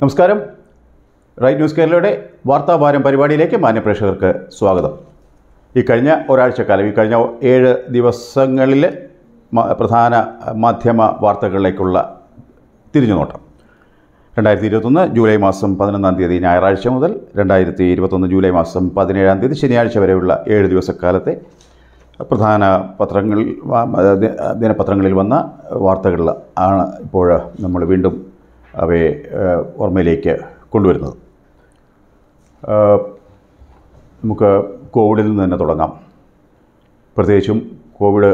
നമസ്കാരം right news കേരളയുടെ വാർത്താഭാരം പരിപാടിയിലേക്ക് മാന്യപ്രേക്ഷകർക്ക് സ്വാഗതം ഈ കഴിഞ്ഞ ഒരാഴ്ചക്കാലം ഈ കഴിഞ്ഞ ഏഴ് ദിവസങ്ങളിൽ മ- പ്രധാന മാധ്യമ വാർത്തകളിലേക്കുള്ള തിരിഞ്ഞുനോട്ടം രണ്ടായിരത്തി ഇരുപത്തൊന്ന് ജൂലൈ മാസം പതിനൊന്നാം തീയതി ഞായറാഴ്ച മുതൽ രണ്ടായിരത്തി ഇരുപത്തൊന്ന് ജൂലൈ മാസം പതിനേഴാം തീയതി ശനിയാഴ്ച വരെയുള്ള ഏഴ് ദിവസക്കാലത്തെ പ്രധാന പത്രങ്ങളിൽ വാ- ദി- ദിനപത്രങ്ങളിൽ വന്ന വാർത്തകൾ ആണ് ഇപ്പോൾ നമ്മൾ വീണ്ടും അവയെ ഏഹ്, ഓർമ്മയിലേക്ക് കൊണ്ടുവരുന്നത് ഏഹ്, നമുക്ക് കോവിഡിൽ നിന്ന് തന്നെ തുടങ്ങാം പ്രത്യേകിച്ചും കോവിഡ്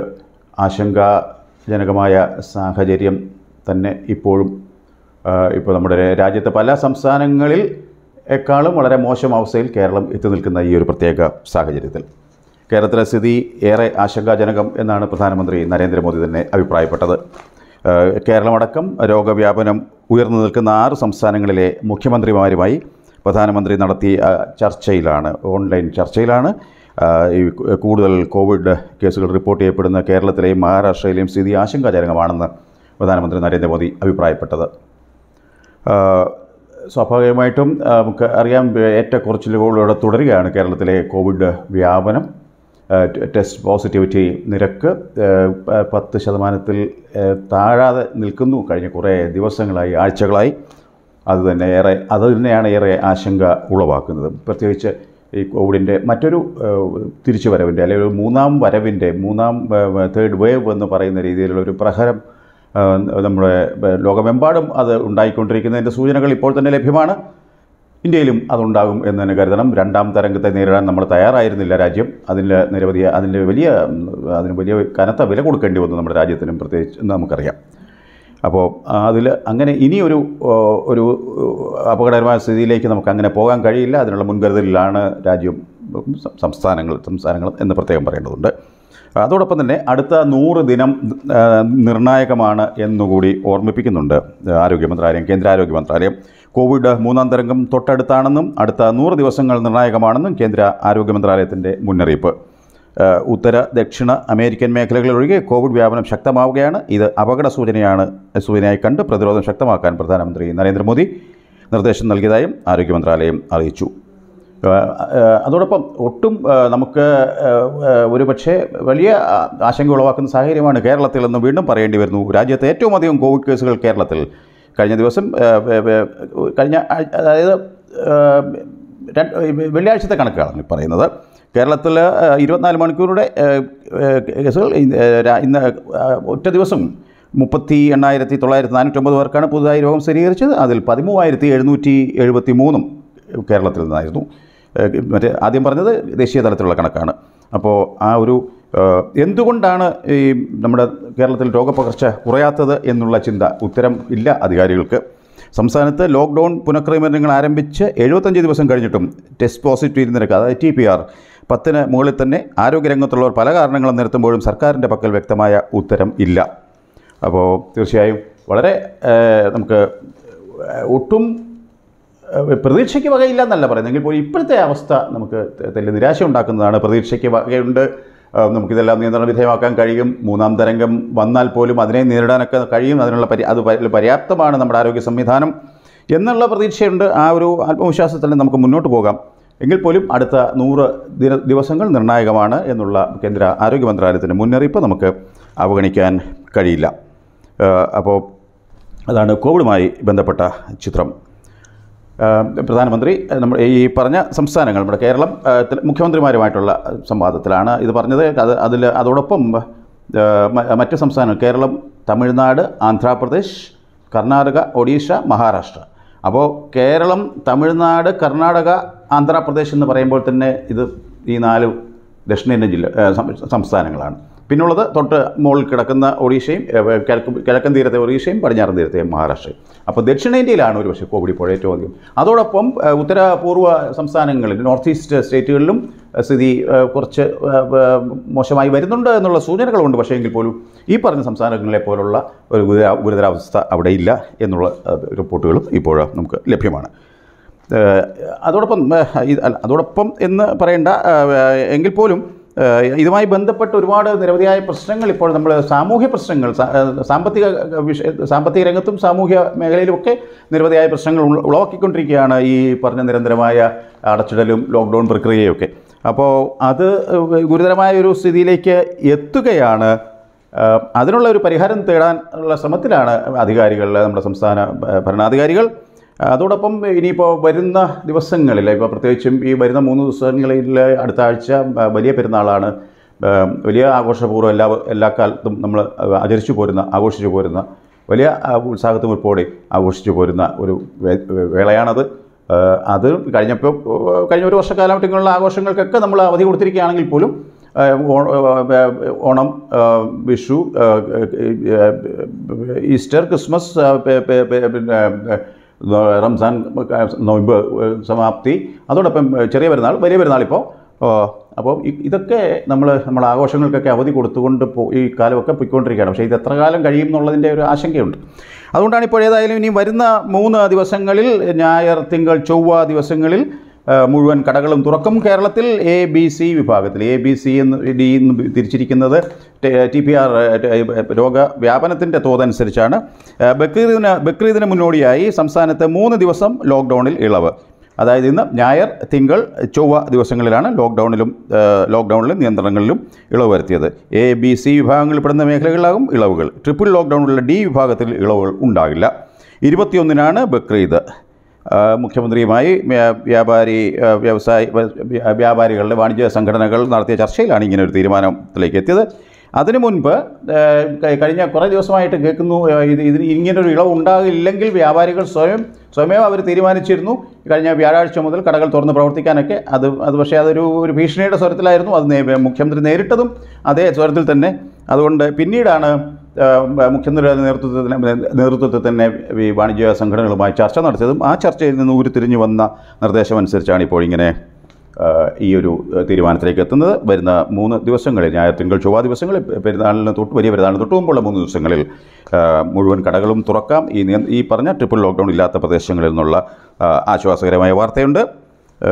ആശങ്കാജനകമായ സാഹചര്യം തന്നെ ഇപ്പോഴും ആ, ഇപ്പോൾ നമ്മുടെ രാജ്യത്തെ പല സംസ്ഥാനങ്ങളിൽ എക്കാളും വളരെ മോശം അവസ്ഥയിൽ കേരളം എത്തി നിൽക്കുന്ന ഈ ഒരു പ്രത്യേക സാഹചര്യത്തിൽ കേരളത്തിലെ സ്ഥിതി ഏറെ ആശങ്കാജനകം എന്നാണ് പ്രധാനമന്ത്രി നരേന്ദ്രമോദി തന്നെ അഭിപ്രായപ്പെട്ടത് ആ, കേരളമടക്കം രോഗവ്യാപനം ഉയർന്നു നിൽക്കുന്ന ആറ് സംസ്ഥാനങ്ങളിലെ മുഖ്യമന്ത്രിമാരുമായി പ്രധാനമന്ത്രി നടത്തിയ ആ, ചർച്ചയിലാണ് ഓൺലൈൻ ചർച്ചയിലാണ് ആ, ഈ കൂടുതൽ കോവിഡ് കേസുകൾ റിപ്പോർട്ട് ചെയ്യപ്പെടുന്ന കേരളത്തിലെയും മഹാരാഷ്ട്രയിലെയും സ്ഥിതി ആശങ്കാജനകമാണെന്ന് പ്രധാനമന്ത്രി നരേന്ദ്രമോദി അഭിപ്രായപ്പെട്ടത് ആ, സ്വാഭാവികമായിട്ടും ആ, നമുക്ക് അറിയാം ഏറ്റക്കുറച്ചിലുകളോടെ തുടരുകയാണ് കേരളത്തിലെ കോവിഡ് വ്യാപനം ആ, ടെ- ടെസ്റ്റ് പോസിറ്റിവിറ്റി നിരക്ക് ആ, പ- പത്ത് ശതമാനത്തിൽ ആ, താഴാതെ നിൽക്കുന്നു കഴിഞ്ഞ കുറേ ദിവസങ്ങളായി ആഴ്ചകളായി അത് തന്നെ ഏറെ അത് തന്നെയാണ് ഏറെ ആശങ്ക ഉളവാക്കുന്നത് പ്രത്യേകിച്ച് ഈ കോവിഡിൻ്റെ മറ്റൊരു തിരിച്ചുവരവിൻ്റെ അല്ലെങ്കിൽ ഒരു മൂന്നാം വരവിൻ്റെ മൂന്നാം തേർഡ് വേവ് എന്ന് പറയുന്ന രീതിയിലുള്ള ഒരു പ്രഹരം ആ, നമ്മുടെ ബ- ലോകമെമ്പാടും അത് ഉണ്ടായിക്കൊണ്ടിരിക്കുന്നതിൻ്റെ സൂചനകൾ ഇപ്പോൾ തന്നെ ലഭ്യമാണ് ഇന്ത്യയിലും അതുണ്ടാകും എന്ന് തന്നെ കരുതണം രണ്ടാം തരംഗത്തെ നേരിടാൻ നമ്മൾ തയ്യാറായിരുന്നില്ല രാജ്യം അതിൻ്റെ നിരവധി അതിൻ്റെ വലിയ ഉം, അതിന് വലിയ കനത്ത വില കൊടുക്കേണ്ടി വന്നു നമ്മുടെ രാജ്യത്തിനും പ്രത്യേകിച്ച് എന്ന് നമുക്കറിയാം അപ്പോൾ അതിൽ അങ്ങനെ ഇനിയൊരു ഓ, ഒരു അപകടകരമായ സ്ഥിതിയിലേക്ക് നമുക്ക് അങ്ങനെ പോകാൻ കഴിയില്ല അതിനുള്ള മുൻകരുതലിലാണ് രാജ്യം ഉം, സം- സംസ്ഥാനങ്ങൾ സംസ്ഥാനങ്ങൾ എന്ന് പ്രത്യേകം പറയേണ്ടതുണ്ട് അതോടൊപ്പം തന്നെ അടുത്ത നൂറ് ദിനം ആ, നിർണായകമാണ് എന്നുകൂടി ഓർമ്മിപ്പിക്കുന്നുണ്ട് ആരോഗ്യ മന്ത്രാലയം കേന്ദ്ര ആരോഗ്യ മന്ത്രാലയം കോവിഡ് മൂന്നാം തരംഗം തൊട്ടടുത്താണെന്നും അടുത്ത നൂറ് ദിവസങ്ങൾ നിർണായകമാണെന്നും കേന്ദ്ര ആരോഗ്യ മന്ത്രാലയത്തിൻ്റെ മുന്നറിയിപ്പ് ഏഹ് ഉത്തര ദക്ഷിണ അമേരിക്കൻ മേഖലകളിലൊഴികെ കോവിഡ് വ്യാപനം ശക്തമാവുകയാണ് ഇത് അപകട സൂചനയാണ് സൂചനയായി കണ്ട് പ്രതിരോധം ശക്തമാക്കാൻ പ്രധാനമന്ത്രി നരേന്ദ്രമോദി നിർദ്ദേശം നൽകിയതായും ആരോഗ്യ മന്ത്രാലയം അറിയിച്ചു ഏഹ് ഏഹ് അതോടൊപ്പം ഒട്ടും ഏഹ് നമുക്ക് ഏഹ് ഏഹ് ഒരു പക്ഷേ വലിയ ആ, ആശങ്ക ഉളവാക്കുന്ന സാഹചര്യമാണ് കേരളത്തിൽ എന്ന് വീണ്ടും പറയേണ്ടി വരുന്നു രാജ്യത്തെ ഏറ്റവും അധികം കോവിഡ് കേസുകൾ കേരളത്തിൽ കഴിഞ്ഞ ദിവസം ഏഹ്, ഏഹ്, ഏഹ്, കഴിഞ്ഞ ആഴ്ച- അതായത് ഏഹ്, രണ്ട് വെള്ളിയാഴ്ചത്തെ കണക്കുകളാണ് ഈ പറയുന്നത് കേരളത്തിൽ ഏഹ്, ഇരുപത്തിനാല് മണിക്കൂറുടെ ഏഹ്, ഏഹ്, കേസുകൾ ഇന്ന് ഏഹ്, രാ- ഇന്ന് ഏഹ്, ഒറ്റ ദിവസം മുപ്പത്തി എണ്ണായിരത്തി തൊള്ളായിരത്തി നാനൂറ്റൊമ്പത് പേർക്കാണ് പുതുതായി രോഗം സ്ഥിരീകരിച്ചത് അതിൽ പതിമൂവായിരത്തി എഴുന്നൂറ്റി എഴുപത്തി മൂന്നും കേരളത്തിൽ നിന്നായിരുന്നു ഏഹ്, മറ്റേ ആദ്യം പറഞ്ഞത് ദേശീയ തലത്തിലുള്ള കണക്കാണ് അപ്പോൾ ആ ഒരു ഏഹ്, എന്തുകൊണ്ടാണ് ഈ നമ്മുടെ കേരളത്തിൽ രോഗപകർച്ച കുറയാത്തത് എന്നുള്ള ചിന്ത ഉത്തരം ഇല്ല അധികാരികൾക്ക് സംസ്ഥാനത്ത് ലോക്ക്ഡൗൺ പുനഃക്രമീകരണങ്ങൾ ആരംഭിച്ച് എഴുപത്തഞ്ച് ദിവസം കഴിഞ്ഞിട്ടും ടെസ്റ്റ് പോസിറ്റിവിറ്റി നിരക്ക് അതായത് ടി പി ആർ പത്തിന് മുകളിൽ തന്നെ ആരോഗ്യരംഗത്തുള്ളവർ പല കാരണങ്ങളും നിരത്തുമ്പോഴും സർക്കാരിൻ്റെ പക്കൽ വ്യക്തമായ ഉത്തരം ഇല്ല അപ്പോൾ തീർച്ചയായും വളരെ ഏഹ്, നമുക്ക് ഏഹ്, ഒട്ടും ഏഹ്, പ്രതീക്ഷയ്ക്ക് വകയില്ല എന്നല്ല പറയുന്നെങ്കിൽ പോലും ഇപ്പോഴത്തെ അവസ്ഥ നമുക്ക് ത- വലിയ നിരാശ ഉണ്ടാക്കുന്നതാണ് പ്രതീക്ഷയ്ക്ക് വകയുണ്ട് ഏഹ്, നമുക്കിതെല്ലാം നിയന്ത്രണ വിധേയമാക്കാൻ കഴിയും മൂന്നാം തരംഗം വന്നാൽ പോലും അതിനെ നേരിടാനൊക്കെ കഴിയും അതിനുള്ള പരി അത് പരി- പര്യാപ്തമാണ് നമ്മുടെ ആരോഗ്യ സംവിധാനം എന്നുള്ള പ്രതീക്ഷയുണ്ട് ആ ഒരു ആത്മവിശ്വാസത്തിൽ നമുക്ക് മുന്നോട്ട് പോകാം എങ്കിൽ പോലും അടുത്ത നൂറ് ദിന ദിവസങ്ങൾ നിർണായകമാണ് എന്നുള്ള കേന്ദ്ര ആരോഗ്യ മന്ത്രാലയത്തിൻ്റെ മുന്നറിയിപ്പ് നമുക്ക് അവഗണിക്കാൻ കഴിയില്ല ഏഹ്, അപ്പോൾ അതാണ് കോവിഡുമായി ബന്ധപ്പെട്ട ചിത്രം ഏഹ് പ്രധാനമന്ത്രി ഏഹ് നമ്മൾ ഈ പറഞ്ഞ സംസ്ഥാനങ്ങൾ നമ്മുടെ കേരളം ഏഹ് ത്തിൽ മുഖ്യമന്ത്രിമാരുമായിട്ടുള്ള സംവാദത്തിലാണ് ഇത് പറഞ്ഞത് അത് അതിൽ അതോടൊപ്പം ഏഹ് മ- മറ്റ് സംസ്ഥാനങ്ങൾ കേരളം തമിഴ്നാട് ആന്ധ്രാപ്രദേശ് കർണാടക ഒഡീഷ മഹാരാഷ്ട്ര അപ്പോൾ കേരളം തമിഴ്നാട് കർണാടക ആന്ധ്രാപ്രദേശ് എന്ന് പറയുമ്പോൾ തന്നെ ഇത് ഈ നാല് ദക്ഷിണേന്ത്യൻ ജില്ല ഏഹ് സം- സംസ്ഥാനങ്ങളാണ് പിന്നുള്ളത് തൊട്ട് മുകളിൽ കിടക്കുന്ന ഒഡീഷയും ഏഹ് കിഴക്ക് കിഴക്കൻ തീരത്തെ ഒഡീഷയും പടിഞ്ഞാറൻ തീരത്തെ മഹാരാഷ്ട്രയും അപ്പോൾ ദക്ഷിണേന്ത്യയിലാണ് ഒരു പക്ഷേ കോവിഡ് ഇപ്പോൾ ഏറ്റവും അധികം അതോടൊപ്പം ഏഹ് ഉത്തര പൂർവ്വ സംസ്ഥാനങ്ങളിൽ നോർത്ത് ഈസ്റ്റ് സ്റ്റേറ്റുകളിലും ഏഹ് സ്ഥിതി ഏഹ് കുറച്ച് ഏഹ് ഏഹ് മോശമായി വരുന്നുണ്ട് എന്നുള്ള സൂചനകളുണ്ട് പക്ഷേ എങ്കിൽ പോലും ഈ പറഞ്ഞ സംസ്ഥാനങ്ങളെ പോലുള്ള ഒരു ഗുരുതര ഗുരുതരാവസ്ഥ അവിടെ ഇല്ല എന്നുള്ള ഏഹ് റിപ്പോർട്ടുകളും ഇപ്പോൾ നമുക്ക് ലഭ്യമാണ് ഏഹ് അതോടൊപ്പം ഏഹ് ഇത് അല്ല, അതോടൊപ്പം എന്ന് പറയേണ്ട ഏഹ് എങ്കിൽ പോലും ഏഹ് ഇതുമായി ബന്ധപ്പെട്ട് ഒരുപാട് നിരവധിയായ പ്രശ്നങ്ങൾ ഇപ്പോൾ നമ്മൾ സാമൂഹ്യ പ്രശ്നങ്ങൾ സാ- ഏഹ് സാമ്പത്തിക വിഷയ സാമ്പത്തിക രംഗത്തും സാമൂഹ്യ മേഖലയിലുമൊക്കെ നിരവധിയായ പ്രശ്നങ്ങൾ ഉള- ഉളവാക്കിക്കൊണ്ടിരിക്കുകയാണ് ഈ പറഞ്ഞ നിരന്തരമായ അടച്ചിടലും ലോക്ക്ഡൗൺ പ്രക്രിയയൊക്കെ അപ്പോൾ അത് ഗുരുതരമായ ഒരു സ്ഥിതിയിലേക്ക് എത്തുകയാണ് ഏഹ് അതിനുള്ള ഒരു പരിഹാരം തേടാൻ ഉള്ള ശ്രമത്തിലാണ് അധികാരികൾ നമ്മുടെ സംസ്ഥാന ഏഹ് ഭരണാധികാരികൾ അതോടൊപ്പം ഇനിയിപ്പോൾ വരുന്ന ദിവസങ്ങളിൽ ഇപ്പോൾ പ്രത്യേകിച്ചും ഈ വരുന്ന മൂന്ന് ദിവസങ്ങളിൽ അടുത്ത ആഴ്ച ബ- വലിയ പെരുന്നാളാണ് ഏഹ് വലിയ ആഘോഷപൂർവ്വം എല്ലാ എല്ലാ കാലത്തും നമ്മൾ ആചരിച്ചു പോരുന്ന ആഘോഷിച്ചു പോരുന്ന വലിയ ആ, ഉത്സാഹത്തും ഉൾപ്പോടെ ആഘോഷിച്ചു പോരുന്ന ഒരു വേ- വേളയാണത് ഏഹ് അത് കഴിഞ്ഞപ്പോൾ ഏഹ് കഴിഞ്ഞ ഒരു വർഷക്കാലമായിട്ടുള്ള ആഘോഷങ്ങൾക്കൊക്കെ നമ്മൾ അവധി കൊടുത്തിരിക്കുകയാണെങ്കിൽ പോലും ഏഹ് ഓ- ഏഹ് ഓണം ഏഹ് വിഷു ഏഹ് ഏഹ് ഈസ്റ്റർ ക്രിസ്മസ് ഏഹ് പെ- പെ- പെ- പിന്നെ ഏഹ് റംസാൻ നോയമ്പ് ഏഹ് സമാപ്തി അതോടൊപ്പം ചെറിയ പെരുന്നാൾ വലിയ പെരുന്നാൾ ഇപ്പോൾ അപ്പോൾ ഇ- ഇതൊക്കെ നമ്മൾ നമ്മൾ ആഘോഷങ്ങൾക്കൊക്കെ അവധി കൊടുത്തുകൊണ്ട് പോ ഈ കാലമൊക്കെ പോയിക്കൊണ്ടിരിക്കുകയാണ് പക്ഷേ ഇത് എത്ര കാലം കഴിയും എന്നുള്ളതിൻ്റെ ഒരു ആശങ്കയുണ്ട് അതുകൊണ്ടാണ് ഇപ്പോൾ ഏതായാലും ഇനി വരുന്ന മൂന്ന് ദിവസങ്ങളിൽ ഞായർ തിങ്കൾ ചൊവ്വ ദിവസങ്ങളിൽ ആ, മുഴുവൻ കടകളും തുറക്കും കേരളത്തിൽ എ ബി സി വിഭാഗത്തിൽ എ ബി സി എന്ന് ഡി എന്ന് തിരിച്ചിരിക്കുന്നത് ടി പി ആർ രോഗവ്യാപനത്തിൻ്റെ തോതനുസരിച്ചാണ് ആ, ബക്രീദിന് ബക്രീദിന് മുന്നോടിയായി സംസ്ഥാനത്ത് മൂന്ന് ദിവസം ലോക്ക്ഡൗണിൽ ഇളവ് അതായത് ഇന്ന് ഞായർ തിങ്കൾ ചൊവ്വ ദിവസങ്ങളിലാണ് ലോക്ക്ഡൗണിലും ആ, ലോക്ക്ഡൗണിലും നിയന്ത്രണങ്ങളിലും ഇളവ് വരുത്തിയത് എ ബി സി വിഭാഗങ്ങളിൽപ്പെടുന്ന മേഖലകളിലാകും ഇളവുകൾ ട്രിപ്പിൾ ലോക്ക്ഡൗണിലുള്ള ഡി വിഭാഗത്തിൽ ഇളവുകൾ ഉണ്ടാകില്ല ഇരുപത്തിയൊന്നിനാണ് ബക്രീദ് ആ, മുഖ്യമന്ത്രിയുമായി വ്യാ- വ്യാപാരി ആ, വ്യവസായി വ്യ- വ്യാപാരികളുടെ വാണിജ്യ സംഘടനകൾ നടത്തിയ ചർച്ചയിലാണ് ഇങ്ങനെ ഒരു തീരുമാനത്തിലേക്ക് എത്തിയത് അതിനു മുൻപ് ആ, ക- കഴിഞ്ഞ കുറേ ദിവസമായിട്ട് കേൾക്കുന്നു ആ, ഇത് ഇതിന് ഇങ്ങനൊരു ഇളവ് ഉണ്ടാകില്ലെങ്കിൽ വ്യാപാരികൾ സ്വയം സ്വയമേവ അവർ തീരുമാനിച്ചിരുന്നു കഴിഞ്ഞ വ്യാഴാഴ്ച മുതൽ കടകൾ തുറന്ന് പ്രവർത്തിക്കാനൊക്കെ അത് അത് പക്ഷേ അതൊരു ഒരു ഭീഷണിയുടെ സ്വരത്തിലായിരുന്നു അത് നേ- മുഖ്യമന്ത്രി നേരിട്ടതും അതേ സ്വരത്തിൽ തന്നെ അതുകൊണ്ട് പിന്നീടാണ് ആ, മുഖ്യമന്ത്രിയുടെ നേതൃത്വത്തിൽ തന്നെ നേതൃത്വത്തിൽ തന്നെ ഈ വാണിജ്യ സംഘടനകളുമായി ചർച്ച നടത്തിയതും ആ ചർച്ചയിൽ നിന്ന് ഉരുത്തിരിഞ്ഞു വന്ന നിർദ്ദേശമനുസരിച്ചാണ് ഇപ്പോൾ ഇങ്ങനെ ആ, ഈ ഒരു തീരുമാനത്തിലേക്ക് എത്തുന്നത് വരുന്ന മൂന്ന് ദിവസങ്ങളിൽ ഞായർ തിങ്കൾ ചൊവ്വ ദിവസങ്ങളിൽ പെരുന്നാളിന് തൊട്ട് വലിയ പെരുന്നാളിന് തൊട്ട് മുമ്പുള്ള മൂന്ന് ദിവസങ്ങളിൽ ആ, മുഴുവൻ കടകളും തുറക്കാം ഈ നിയ- ഈ പറഞ്ഞ ട്രിപ്പിൾ ലോക്ക്ഡൗൺ ഇല്ലാത്ത പ്രദേശങ്ങളിൽ നിന്നുള്ള ആ, ആശ്വാസകരമായ വാർത്തയുണ്ട് ആ,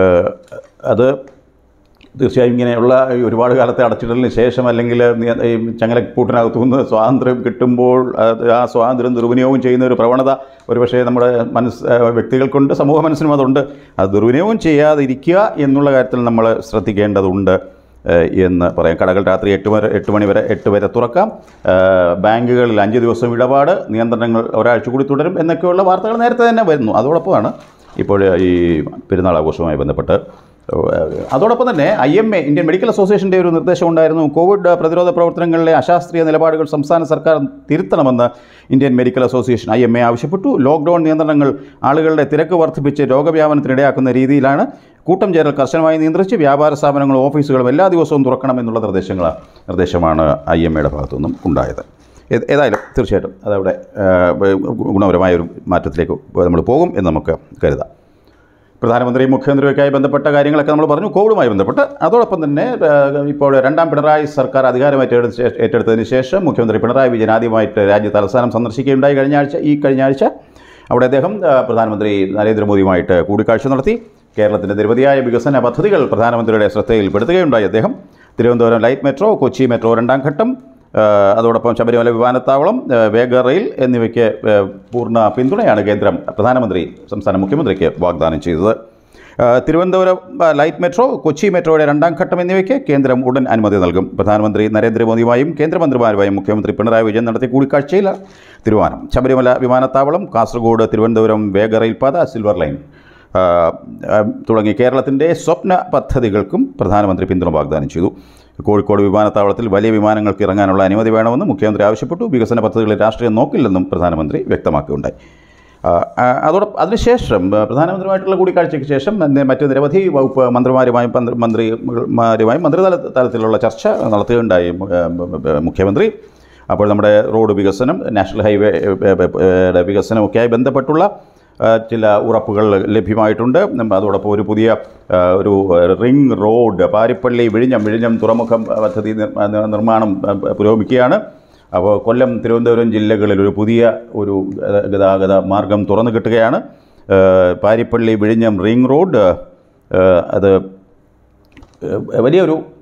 അത് തീർച്ചയായും ഇങ്ങനെയുള്ള ഈ ഒരുപാട് കാലത്തെ അടച്ചിടലിന് ശേഷം അല്ലെങ്കിൽ നിയ- ഈ ചങ്ങലക്കൂട്ടിനകത്തു നിന്ന് സ്വാതന്ത്ര്യം കിട്ടുമ്പോൾ അത് ആ സ്വാതന്ത്ര്യം ദുർവിനിയോഗം ചെയ്യുന്ന ഒരു പ്രവണത ഒരുപക്ഷേ നമ്മുടെ മനസ്സ് ആ, വ്യക്തികൾക്കുണ്ട് സമൂഹ മനസ്സിനും അതുണ്ട് അത് ദുർവിനിയോഗം ചെയ്യാതിരിക്കുക എന്നുള്ള കാര്യത്തിൽ നമ്മൾ ശ്രദ്ധിക്കേണ്ടതുണ്ട് ഏഹ്, എന്ന് പറയാം കടകൾ രാത്രി എട്ട് വരെ എട്ട് മണി വരെ എട്ട് വരെ തുറക്കാം ഏഹ്, ബാങ്കുകളിൽ അഞ്ച് ദിവസം ഇടപാട് നിയന്ത്രണങ്ങൾ ഒരാഴ്ച കൂടി തുടരും എന്നൊക്കെയുള്ള വാർത്തകൾ നേരത്തെ തന്നെ വരുന്നു അതോടൊപ്പമാണ് ഇപ്പോൾ ഈ പെരുന്നാൾ ആഘോഷവുമായി ബന്ധപ്പെട്ട് ഏഹ്, അതോടൊപ്പം തന്നെ I M A Indian medical അസോസിയേഷൻ്റെ ഒരു നിർദ്ദേശം ഉണ്ടായിരുന്നു കോവിഡ് പ്രതിരോധ പ്രവർത്തനങ്ങളിലെ അശാസ്ത്രീയ നിലപാടുകൾ സംസ്ഥാന സർക്കാർ തിരുത്തണമെന്ന് Indian medical association I M A ആവശ്യപ്പെട്ടു ലോക്ക്ഡൗൺ നിയന്ത്രണങ്ങൾ ആളുകളുടെ തിരക്ക് വർദ്ധിപ്പിച്ച് രോഗവ്യാപനത്തിനിടയാക്കുന്ന രീതിയിലാണ് കൂട്ടം ചേരൽ കർശനമായി നിയന്ത്രിച്ച് വ്യാപാര സ്ഥാപനങ്ങളും ഓഫീസുകളും എല്ലാ ദിവസവും തുറക്കണം എന്നുള്ള നിർദ്ദേശങ്ങൾ നിർദ്ദേശമാണ് ഐ എം എയുടെ ഭാഗത്തു നിന്നും ഉണ്ടായത് ഏത് ഏതായാലും തീർച്ചയായിട്ടും അതവിടെ ഏഹ്, ഗുണപരമായ ഒരു മാറ്റത്തിലേക്ക് നമ്മൾ പോകും എന്ന് നമുക്ക് കരുതാം പ്രധാനമന്ത്രി മുഖ്യമന്ത്രിയൊക്കെയായി ബന്ധപ്പെട്ട കാര്യങ്ങളൊക്കെ നമ്മൾ പറഞ്ഞു കോവിഡുമായി ബന്ധപ്പെട്ട് അതോടൊപ്പം തന്നെ ഏഹ്, ഇപ്പോൾ രണ്ടാം പിണറായി സർക്കാർ അധികാരം ഏറ്റെടുത്ത ശേ- ഏറ്റെടുത്തതിന് ശേഷം മുഖ്യമന്ത്രി പിണറായി വിജയൻ ആദ്യമായിട്ട് രാജ്യ തലസ്ഥാനം സന്ദർശിക്കുകയുണ്ടായി കഴിഞ്ഞ ആഴ്ച ഈ കഴിഞ്ഞ ആഴ്ച അവിടെ അദ്ദേഹം ഏഹ്, പ്രധാനമന്ത്രി നരേന്ദ്രമോദിയുമായിട്ട് കൂടിക്കാഴ്ച നടത്തി കേരളത്തിൻ്റെ നിരവധിയായ വികസന പദ്ധതികൾ പ്രധാനമന്ത്രിയുടെ ശ്രദ്ധയിൽപ്പെടുത്തുകയുണ്ടായി അദ്ദേഹം Thiruvananthapuram light metro Kochi metro രണ്ടാം ഘട്ടം ഏഹ്, അതോടൊപ്പം ശബരിമല വിമാനത്താവളം ഏഹ്, വേഗ റെയിൽ എന്നിവയ്ക്ക് ഏഹ്, പൂർണ്ണ പിന്തുണയാണ് കേന്ദ്രം പ്രധാനമന്ത്രി സംസ്ഥാന മുഖ്യമന്ത്രിക്ക് വാഗ്ദാനം ചെയ്തത് ഏഹ്, തിരുവനന്തപുരം ആ, ലൈറ്റ് മെട്രോ കൊച്ചി മെട്രോയുടെ രണ്ടാം ഘട്ടം എന്നിവയ്ക്ക് കേന്ദ്രം ഉടൻ അനുമതി നൽകും പ്രധാനമന്ത്രി നരേന്ദ്രമോദിയുമായും കേന്ദ്രമന്ത്രിമാരുമായും മുഖ്യമന്ത്രി പിണറായി വിജയൻ നടത്തിയ കൂടിക്കാഴ്ചയിൽ തീരുമാനം ശബരിമല വിമാനത്താവളം കാസർഗോഡ് തിരുവനന്തപുരം വേഗ റെയിൽപാത സിൽവർ ലൈൻ ആ, ആ, തുടങ്ങി കേരളത്തിൻ്റെ സ്വപ്ന പദ്ധതികൾക്കും പ്രധാനമന്ത്രി പിന്തുണ വാഗ്ദാനം ചെയ്തു കോഴിക്കോട് വിമാനത്താവളത്തിൽ വലിയ വിമാനങ്ങൾക്ക് ഇറങ്ങാനുള്ള അനുമതി വേണമെന്ന് മുഖ്യമന്ത്രി ആവശ്യപ്പെട്ടു വികസന പദ്ധതികളിൽ രാഷ്ട്രീയം നോക്കില്ലെന്നും പ്രധാനമന്ത്രി വ്യക്തമാക്കുകയുണ്ടായി ആ, ആ, അതോടൊപ്പം അതിനുശേഷം ആ, പ്രധാനമന്ത്രിയുമായിട്ടുള്ള കൂടിക്കാഴ്ചയ്ക്ക് ശേഷം തന്നെ മറ്റ് നിരവധി വകുപ്പ് മന്ത്രിമാരുമായും പന്ത്ര- മന്ത്രിമാരുമായും മന്ത്രിതല തലത്തിലുള്ള ചർച്ച നടത്തുകയുണ്ടായി മു- ആ, മു- മുഖ്യമന്ത്രി അപ്പോൾ നമ്മുടെ റോഡ് വികസനം നാഷണൽ ഹൈവേ ഏ, ഏ, ഏ, വികസനമൊക്കെയായി ബന്ധപ്പെട്ടുള്ള ആ, ചില ഉറപ്പുകൾ ലഭ്യമായിട്ടുണ്ട് ഉം, അതോടൊപ്പം ഒരു പുതിയ ആ, ഒരു റിംഗ് റോഡ് പാരിപ്പള്ളി വിഴിഞ്ഞം വിഴിഞ്ഞം തുറമുഖം പദ്ധതി നിർ- ആ, നിർമ്മാണം ആ, പുരോഗമിക്കുകയാണ് അപ്പോൾ കൊല്ലം തിരുവനന്തപുരം ജില്ലകളിൽ ഒരു പുതിയ ഒരു ഗത- ഗതാഗത മാർഗം തുറന്നു കിട്ടുകയാണ് ആ, പാരിപ്പള്ളി വിഴിഞ്ഞം റിംഗ് റോഡ് ആ, അത് ഏഹ് വലിയൊരു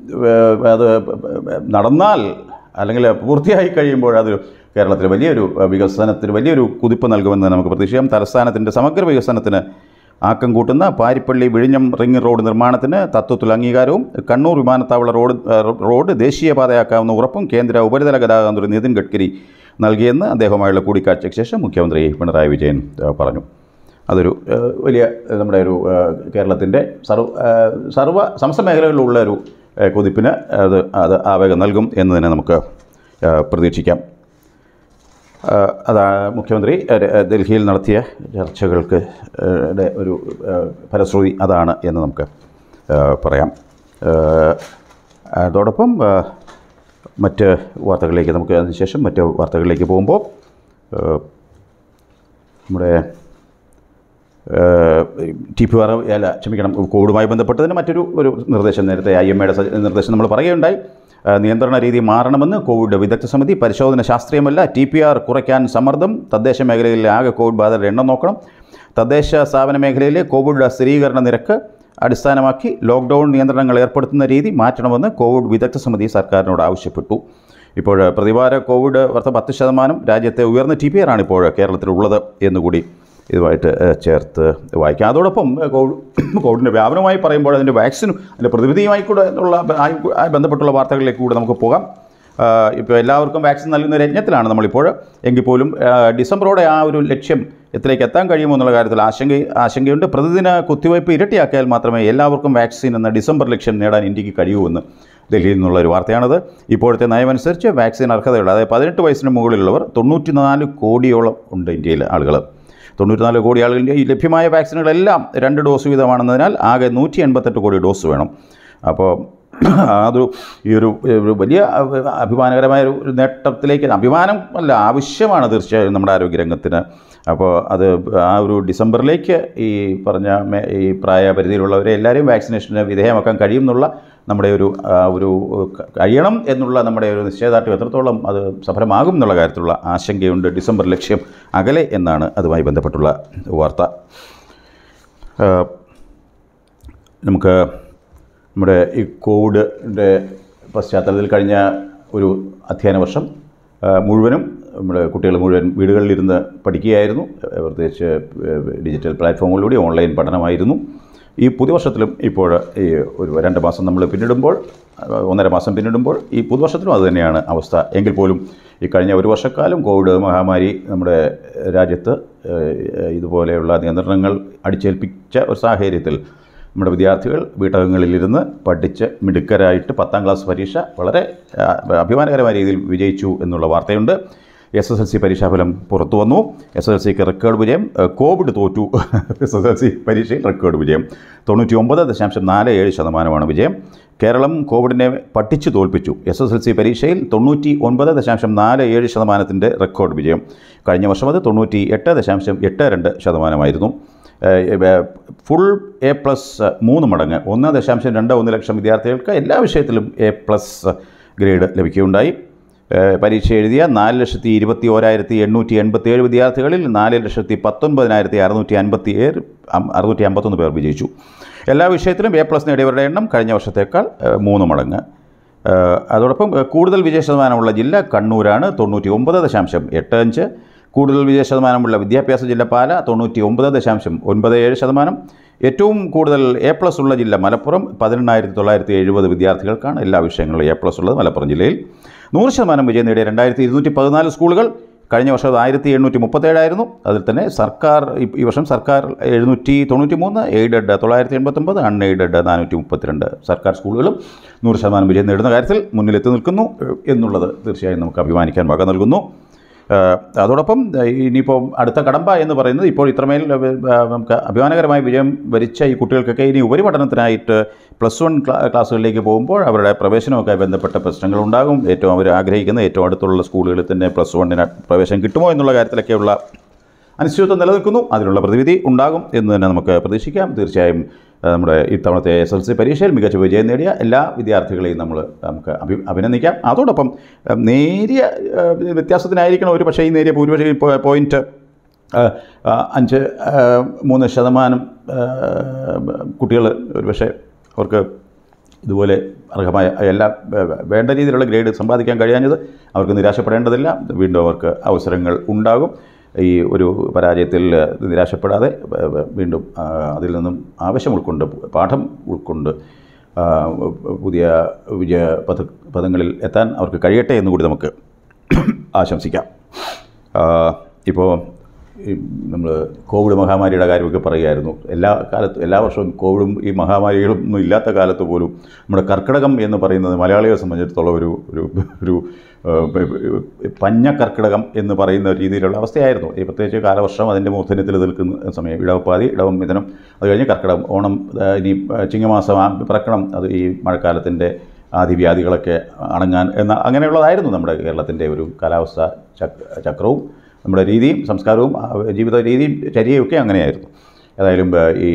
ഏഹ്, അത് നടന്നാൽ അല്ലെങ്കിൽ പൂർത്തിയായി കഴിയുമ്പോൾ അത് കേരളത്തിൽ വലിയൊരു ഏഹ്, വികസനത്തിന് വലിയൊരു കുതിപ്പ് നൽകുമെന്ന് നമുക്ക് പ്രതീക്ഷിക്കാം തലസ്ഥാനത്തിൻ്റെ സമഗ്ര വികസനത്തിന് ആക്കം കൂട്ടുന്ന പാരിപ്പള്ളി വിഴിഞ്ഞം റിംഗ് റോഡ് നിർമ്മാണത്തിന് തത്വത്തിൽ അംഗീകാരവും കണ്ണൂർ വിമാനത്താവള റോഡ് ഏഹ്, റോഡ് ദേശീയപാതയാക്കാവുന്ന ഉറപ്പും കേന്ദ്ര ഉപരിതല ഗതാഗത മന്ത്രി നിതിൻ ഗഡ്കരി നൽകിയെന്ന് അദ്ദേഹവുമായുള്ള കൂടിക്കാഴ്ചയ്ക്ക് ശേഷം മുഖ്യമന്ത്രി പിണറായി വിജയൻ ഏഹ്, പറഞ്ഞു അതൊരു ഏഹ്, വലിയ ഏഹ്, നമ്മുടെ ഒരു ഏഹ്, കേരളത്തിൻ്റെ സർവ ഏഹ്, സർവ്വ സമസ്ത മേഖലകളിലുള്ള ഒരു ഏഹ്, കുതിപ്പിന് അത് അത് ആവേഗം നൽകും എന്ന് തന്നെ നമുക്ക് ഏഹ്, പ്രതീക്ഷിക്കാം ഏഹ്, അതാ മുഖ്യമന്ത്രി ഏഹ്, ഏഹ്, ഡൽഹിയിൽ നടത്തിയ ചർച്ചകൾക്ക് ഏഹ്, ടെ ഒരു ഏഹ്, ഫലശ്രുതി അതാണ് എന്ന് നമുക്ക് ഏഹ്, പറയാം ഏഹ്, അതോടൊപ്പം ഏഹ്, മറ്റ് വാർത്തകളിലേക്ക് നമുക്ക് അതിനുശേഷം മറ്റ് വാർത്തകളിലേക്ക് പോകുമ്പോൾ ഏഹ്, നമ്മുടെ ടി പി ആർ അല്ല ക്ഷമിക്കണം കോവിഡുമായി ബന്ധപ്പെട്ടതിന് മറ്റൊരു ഒരു നിർദ്ദേശം നേരത്തെ ഐ എം എയുടെ നിർദ്ദേശം നമ്മൾ പറയുകയുണ്ടായി ആ, നിയന്ത്രണ രീതി മാറണമെന്ന് കോവിഡ് വിദഗ്ധ സമിതി പരിശോധന ശാസ്ത്രീയമല്ല ടി പി ആർ കുറയ്ക്കാൻ സമ്മർദ്ദം തദ്ദേശ മേഖലയിലെ ആകെ കോവിഡ് ബാധിതരുടെ എണ്ണം നോക്കണം തദ്ദേശ സ്ഥാപന മേഖലയിലെ കോവിഡ് സ്ഥിരീകരണ നിരക്ക് അടിസ്ഥാനമാക്കി ലോക്ക്ഡൗൺ നിയന്ത്രണങ്ങൾ ഏർപ്പെടുത്തുന്ന രീതി മാറ്റണമെന്ന് കോവിഡ് വിദഗ്ധ സമിതി സർക്കാരിനോട് ആവശ്യപ്പെട്ടു ഇപ്പോൾ പ്രതിവാര കോവിഡ് വർദ്ധ പത്ത് ശതമാനം രാജ്യത്തെ ഉയർന്ന ടി പി ആർ ആണ് ഇപ്പോൾ കേരളത്തിലുള്ളത് എന്നുകൂടി ഇതുമായിട്ട് ഏഹ്, ചേർത്ത് വായിക്കാം അതോടൊപ്പം ഏഹ്, കോവിഡ് കോവിഡിൻ്റെ വ്യാപനമായി പറയുമ്പോൾ അതിൻ്റെ വാക്സിനും അതിൻ്റെ പ്രതിവിധിയുമായി കൂടെ ഉള്ള ആയി ആയി ബന്ധപ്പെട്ടുള്ള വാർത്തകളിലേക്ക് കൂടെ നമുക്ക് പോകാം ആഹ്, ഇപ്പോൾ എല്ലാവർക്കും വാക്സിൻ നൽകുന്ന ഒരു യജ്ഞത്തിലാണ് നമ്മളിപ്പോൾ എങ്കിൽ പോലും ആഹ്, ഡിസംബറോടെ ആ ഒരു ലക്ഷ്യം എത്തിലേക്ക് എത്താൻ കഴിയുമോ എന്നുള്ള കാര്യത്തിൽ ആശങ്ക ആശങ്കയുണ്ട് പ്രതിദിന കുത്തിവയ്പ് ഇരട്ടിയാക്കിയാൽ മാത്രമേ എല്ലാവർക്കും വാക്സിൻ എന്ന ഡിസംബർ ലക്ഷ്യം നേടാൻ ഇന്ത്യക്ക് കഴിയൂവെന്ന് ഡൽഹിയിൽ നിന്നുള്ള ഒരു വാർത്തയാണത് ഇപ്പോഴത്തെ നയമനുസരിച്ച് വാക്സിൻ അർഹതയുള്ള അതായത് പതിനെട്ട് വയസ്സിന് മുകളിലുള്ളവർ തൊണ്ണൂറ്റി നാല് കോടിയോളം ഉണ്ട് ഇന്ത്യയിൽ ആളുകൾ തൊണ്ണൂറ്റിനാല് കോടി ആളുകളുടെ ഈ ലഭ്യമായ വാക്സിനുകളെല്ലാം രണ്ട് ഡോസ് വീതമാണെന്നതിനാൽ ആകെ നൂറ്റി എൺപത്തെട്ട് കോടി ഡോസ് വേണം അപ്പോൾ അതൊരു ഈ ഒരു ഒരു വലിയ അഭിമാനകരമായ ഒരു ഒരു നേട്ടത്തിലേക്ക് അഭിമാനം അല്ല ആവശ്യമാണ് തീർച്ചയായും നമ്മുടെ ആരോഗ്യരംഗത്തിന് അപ്പോൾ അത് ആ ഒരു ഡിസംബറിലേക്ക് ഈ പറഞ്ഞ മേ- ഈ പ്രായപരിധിയിലുള്ളവരെ എല്ലാവരെയും വാക്സിനേഷന് വിധേയമാക്കാൻ കഴിയും എന്നുള്ള നമ്മുടെ ഒരു ആ ഒരു ക- കഴിയണം എന്നുള്ള നമ്മുടെ ഒരു നിശ്ചയദാർഢ്യം എത്രത്തോളം അത് സഫലമാകും എന്നുള്ള കാര്യത്തിലുള്ള ആശങ്കയുണ്ട് ഡിസംബർ ലക്ഷ്യം അകലെ എന്നാണ് അതുമായി ബന്ധപ്പെട്ടുള്ള വാർത്ത ആ, നമുക്ക് നമ്മുടെ ഈ കോവിഡിൻ്റെ പശ്ചാത്തലത്തിൽ കഴിഞ്ഞ ഒരു അധ്യയന വർഷം ആ, മുഴുവനും നമ്മുടെ കുട്ടികൾ മുഴുവൻ വീടുകളിലിരുന്ന് പഠിക്കുകയായിരുന്നു ആ, പ്രത്യേകിച്ച് ആ, ഡിജിറ്റൽ പ്ലാറ്റ്ഫോമുകളിലൂടെ ഓൺലൈൻ പഠനമായിരുന്നു ഈ പുതുവർഷത്തിലും ഇപ്പോൾ ഈ ഒരു രണ്ട് മാസം നമ്മൾ പിന്നിടുമ്പോൾ ആ, ഒന്നര മാസം പിന്നിടുമ്പോൾ ഈ പുതുവർഷത്തിലും അതുതന്നെയാണ് അവസ്ഥ എങ്കിൽ പോലും ഈ കഴിഞ്ഞ ഒരു വർഷക്കാലം കോവിഡ് മഹാമാരി നമ്മുടെ രാജ്യത്ത് ഏഹ്, ഇതുപോലെയുള്ള നിയന്ത്രണങ്ങൾ അടിച്ചേൽപ്പിച്ച ഒരു സാഹചര്യത്തിൽ നമ്മുടെ വിദ്യാർത്ഥികൾ വീട്ടകങ്ങളിലിരുന്ന് പഠിച്ച് മിടുക്കരായിട്ട് പത്താം ക്ലാസ് പരീക്ഷ വളരെ ആ, അഭിമാനകരമായ രീതിയിൽ വിജയിച്ചു എന്നുള്ള വാർത്തയുണ്ട് എസ് എസ് എൽ സി പരീക്ഷാഫലം പുറത്തു വന്നു എസ് എസ് എൽ സിക്ക് റെക്കോർഡ് വിജയം ഏഹ്, കോവിഡ് തോറ്റു എസ് എസ് എൽ സി പരീക്ഷയിൽ റെക്കോർഡ് വിജയം തൊണ്ണൂറ്റി ഒമ്പത് ദശാംശം നാല് ഏഴ് ശതമാനമാണ് വിജയം കേരളം കോവിഡിനെ പഠിച്ചു തോൽപ്പിച്ചു എസ് എസ് എൽ സി പരീക്ഷയിൽ തൊണ്ണൂറ്റി ഒൻപത് ദശാംശം നാല് ഏഴ് ശതമാനത്തിൻ്റെ റെക്കോർഡ് വിജയം കഴിഞ്ഞ വർഷം അത് തൊണ്ണൂറ്റി എട്ട് ദശാംശം എട്ട് രണ്ട് ശതമാനമായിരുന്നു ഏഹ് ഫുൾ എ പ്ലസ് മൂന്ന് മടങ്ങ് ഒന്ന് ദശാംശം രണ്ട് ഒന്ന് ലക്ഷം വിദ്യാർത്ഥികൾക്ക് എല്ലാ വിഷയത്തിലും എ പ്ലസ് ഗ്രേഡ് ലഭിക്കുകയുണ്ടായി ഏഹ് പരീക്ഷ എഴുതിയ നാല് ലക്ഷത്തി ഇരുപത്തി ഓരായിരത്തി എണ്ണൂറ്റി എൺപത്തി ഏഴ് വിദ്യാർത്ഥികളിൽ നാല് ലക്ഷത്തി പത്തൊൻപതിനായിരത്തി അറുന്നൂറ്റി അൻപത്തി ഏഴ് അറുന്നൂറ്റി അമ്പത്തൊന്ന് പേർ വിജയിച്ചു എല്ലാ വിഷയത്തിലും എ പ്ലസ് നേടിയവരുടെ എണ്ണം കഴിഞ്ഞ വർഷത്തേക്കാൾ ഏഹ് മൂന്ന് മടങ്ങ് ഏഹ് അതോടൊപ്പം ഏഹ് കൂടുതൽ വിജയ ശതമാനമുള്ള ജില്ല കണ്ണൂരാണ് തൊണ്ണൂറ്റി ഒമ്പത് ദശാംശം എട്ട് അഞ്ച് കൂടുതൽ വിജയ ശതമാനമുള്ള വിദ്യാഭ്യാസ ജില്ല പാല തൊണ്ണൂറ്റി ഒമ്പത് ദശാംശം ഒൻപത് ഏഴ് ശതമാനം ഏറ്റവും കൂടുതൽ എ പ്ലസ് ഉള്ള ജില്ല മലപ്പുറം പതിനെണ്ണായിരത്തി തൊള്ളായിരത്തി എഴുപത് വിദ്യാർത്ഥികൾക്കാണ് എല്ലാ വിഷയങ്ങളിലും എ പ്ലസ് ഉള്ളത് മലപ്പുറം ജില്ലയിൽ നൂറ് ശതമാനം വിജയം നേടിയ രണ്ടായിരത്തി ഇരുന്നൂറ്റി പതിനാല് സ്കൂളുകൾ കഴിഞ്ഞ വർഷം അത് ആയിരത്തി എണ്ണൂറ്റി മുപ്പത്തേഴായിരുന്നു അതിൽ തന്നെ സർക്കാർ ഈ- ഈ വർഷം സർക്കാർ എഴുന്നൂറ്റി തൊണ്ണൂറ്റി മൂന്ന് എയ്ഡഡ് തൊള്ളായിരത്തി എൺപത്തൊമ്പത് അൺഎയ്ഡഡ് നാനൂറ്റി മുപ്പത്തിരണ്ട് സർക്കാർ സ്കൂളുകളും നൂറ് ശതമാനം വിജയം നേടുന്ന കാര്യത്തിൽ മുന്നിലെത്തി നിൽക്കുന്നു ഏഹ്, എന്നുള്ളത് തീർച്ചയായും നമുക്ക് അഭിമാനിക്കാൻ വക നൽകുന്നു ഏഹ്, അതോടൊപ്പം ഏഹ്, ഇനിയിപ്പോൾ അടുത്ത കടമ്പ എന്ന് പറയുന്നത് ഇപ്പോൾ ഇത്രമേൽ ഏഹ്, ഏഹ്, നമുക്ക് അഭിമാനകരമായ വിജയം വരിച്ച ഈ കുട്ടികൾക്കൊക്കെ ഇനി ഉപരിപഠനത്തിനായിട്ട് പ്ലസ് വൺ ക്ലാസ്സുകളിലേക്ക് പോകുമ്പോൾ അവരുടെ പ്രവേശനമൊക്കെ ബന്ധപ്പെട്ട പ്രശ്നങ്ങളുണ്ടാകും ഏറ്റവും അവർ ആഗ്രഹിക്കുന്ന ഏറ്റവും അടുത്തുള്ള സ്കൂളുകളിൽ തന്നെ പ്ലസ് വണ്ണിന് പ്രവേശനം കിട്ടുമോ എന്നുള്ള കാര്യത്തിലൊക്കെയുള്ള അനിശ്ചിതത്വം നിലനിൽക്കുന്നു അതിനുള്ള പ്രതിവിധി ഉണ്ടാകും എന്ന് തന്നെ നമുക്ക് പ്രതീക്ഷിക്കാം തീർച്ചയായും ആ, നമ്മുടെ ഇത്തവണത്തെ എസ് എൽ സി പരീക്ഷയിൽ മികച്ച വിജയം നേടിയ എല്ലാ വിദ്യാർത്ഥികളെയും നമ്മൾ നമുക്ക് അഭി അഭിനന്ദിക്കാം അതോടൊപ്പം ആ, നേരിയ ആ, വ്യത്യാസത്തിനായിരിക്കണം ഒരു പക്ഷേ ഈ നേരിയ ഭൂരിപക്ഷം പോയിൻറ്റ് അഞ്ച് ആ, മൂന്ന് ശതമാനം കുട്ടികൾ ഒരുപക്ഷെ അവർക്ക് ഇതുപോലെ അർഹമായ എല്ലാ വേ- വേണ്ട രീതിയിലുള്ള ഗ്രേഡ് സമ്പാദിക്കാൻ കഴിയാഞ്ഞത് അവർക്ക് നിരാശപ്പെടേണ്ടതില്ല വീണ്ടും അവർക്ക് അവസരങ്ങൾ ഉണ്ടാകും ഈ ഒരു പരാജയത്തിൽ നിരാശപ്പെടാതെ വ- വ- വീണ്ടും ആ, അതിൽ നിന്നും ആവശ്യം ഉൾക്കൊണ്ട് പാഠം ഉൾക്കൊണ്ട് ആ, പുതിയ വിജയ പദ പദങ്ങളിൽ എത്താൻ അവർക്ക് കഴിയട്ടെ എന്നുകൂടി നമുക്ക് ആശംസിക്കാം ഇപ്പോൾ നമ്മൾ കോവിഡ് മഹാമാരിയുടെ കാര്യമൊക്കെ പറയുമായിരുന്നു എല്ലാ കാലത്തും എല്ലാ വർഷവും കോവിഡും ഈ മഹാമാരികളും ഒന്നും ഇല്ലാത്ത കാലത്ത് പോലും നമ്മുടെ കർക്കിടകം എന്ന് പറയുന്നത് മലയാളികളെ സംബന്ധിച്ചിടത്തോളം ഒരു ഒരു ഒരു ആ, പഞ്ഞ കർക്കിടകം എന്ന് പറയുന്ന രീതിയിലുള്ള അവസ്ഥയായിരുന്നു ഈ പ്രത്യേകിച്ച് കാലവർഷം അതിൻ്റെ മൂർധന്യത്തിൽ നിൽക്കുന്ന സമയം ഇടവപ്പാതി ഇടവം മിഥുനം അത് കഴിഞ്ഞ് കർക്കിടകം ഓണം ആ, ഇനി ആ, ചിങ്ങമാസം ആ പിറക്കണം അത് ഈ മഴക്കാലത്തിൻ്റെ ആദിവ്യാധികളൊക്കെ അണങ്ങാൻ എന്ന അങ്ങനെയുള്ളതായിരുന്നു നമ്മുടെ കേരളത്തിൻ്റെ ഒരു കാലാവസ്ഥ ചക് ചക്രവും നമ്മുടെ രീതിയും സംസ്കാരവും ആ, ജീവിത രീതിയും ചര്യയും ഒക്കെ അങ്ങനെയായിരുന്നു ഏതായാലും ആ, ഈ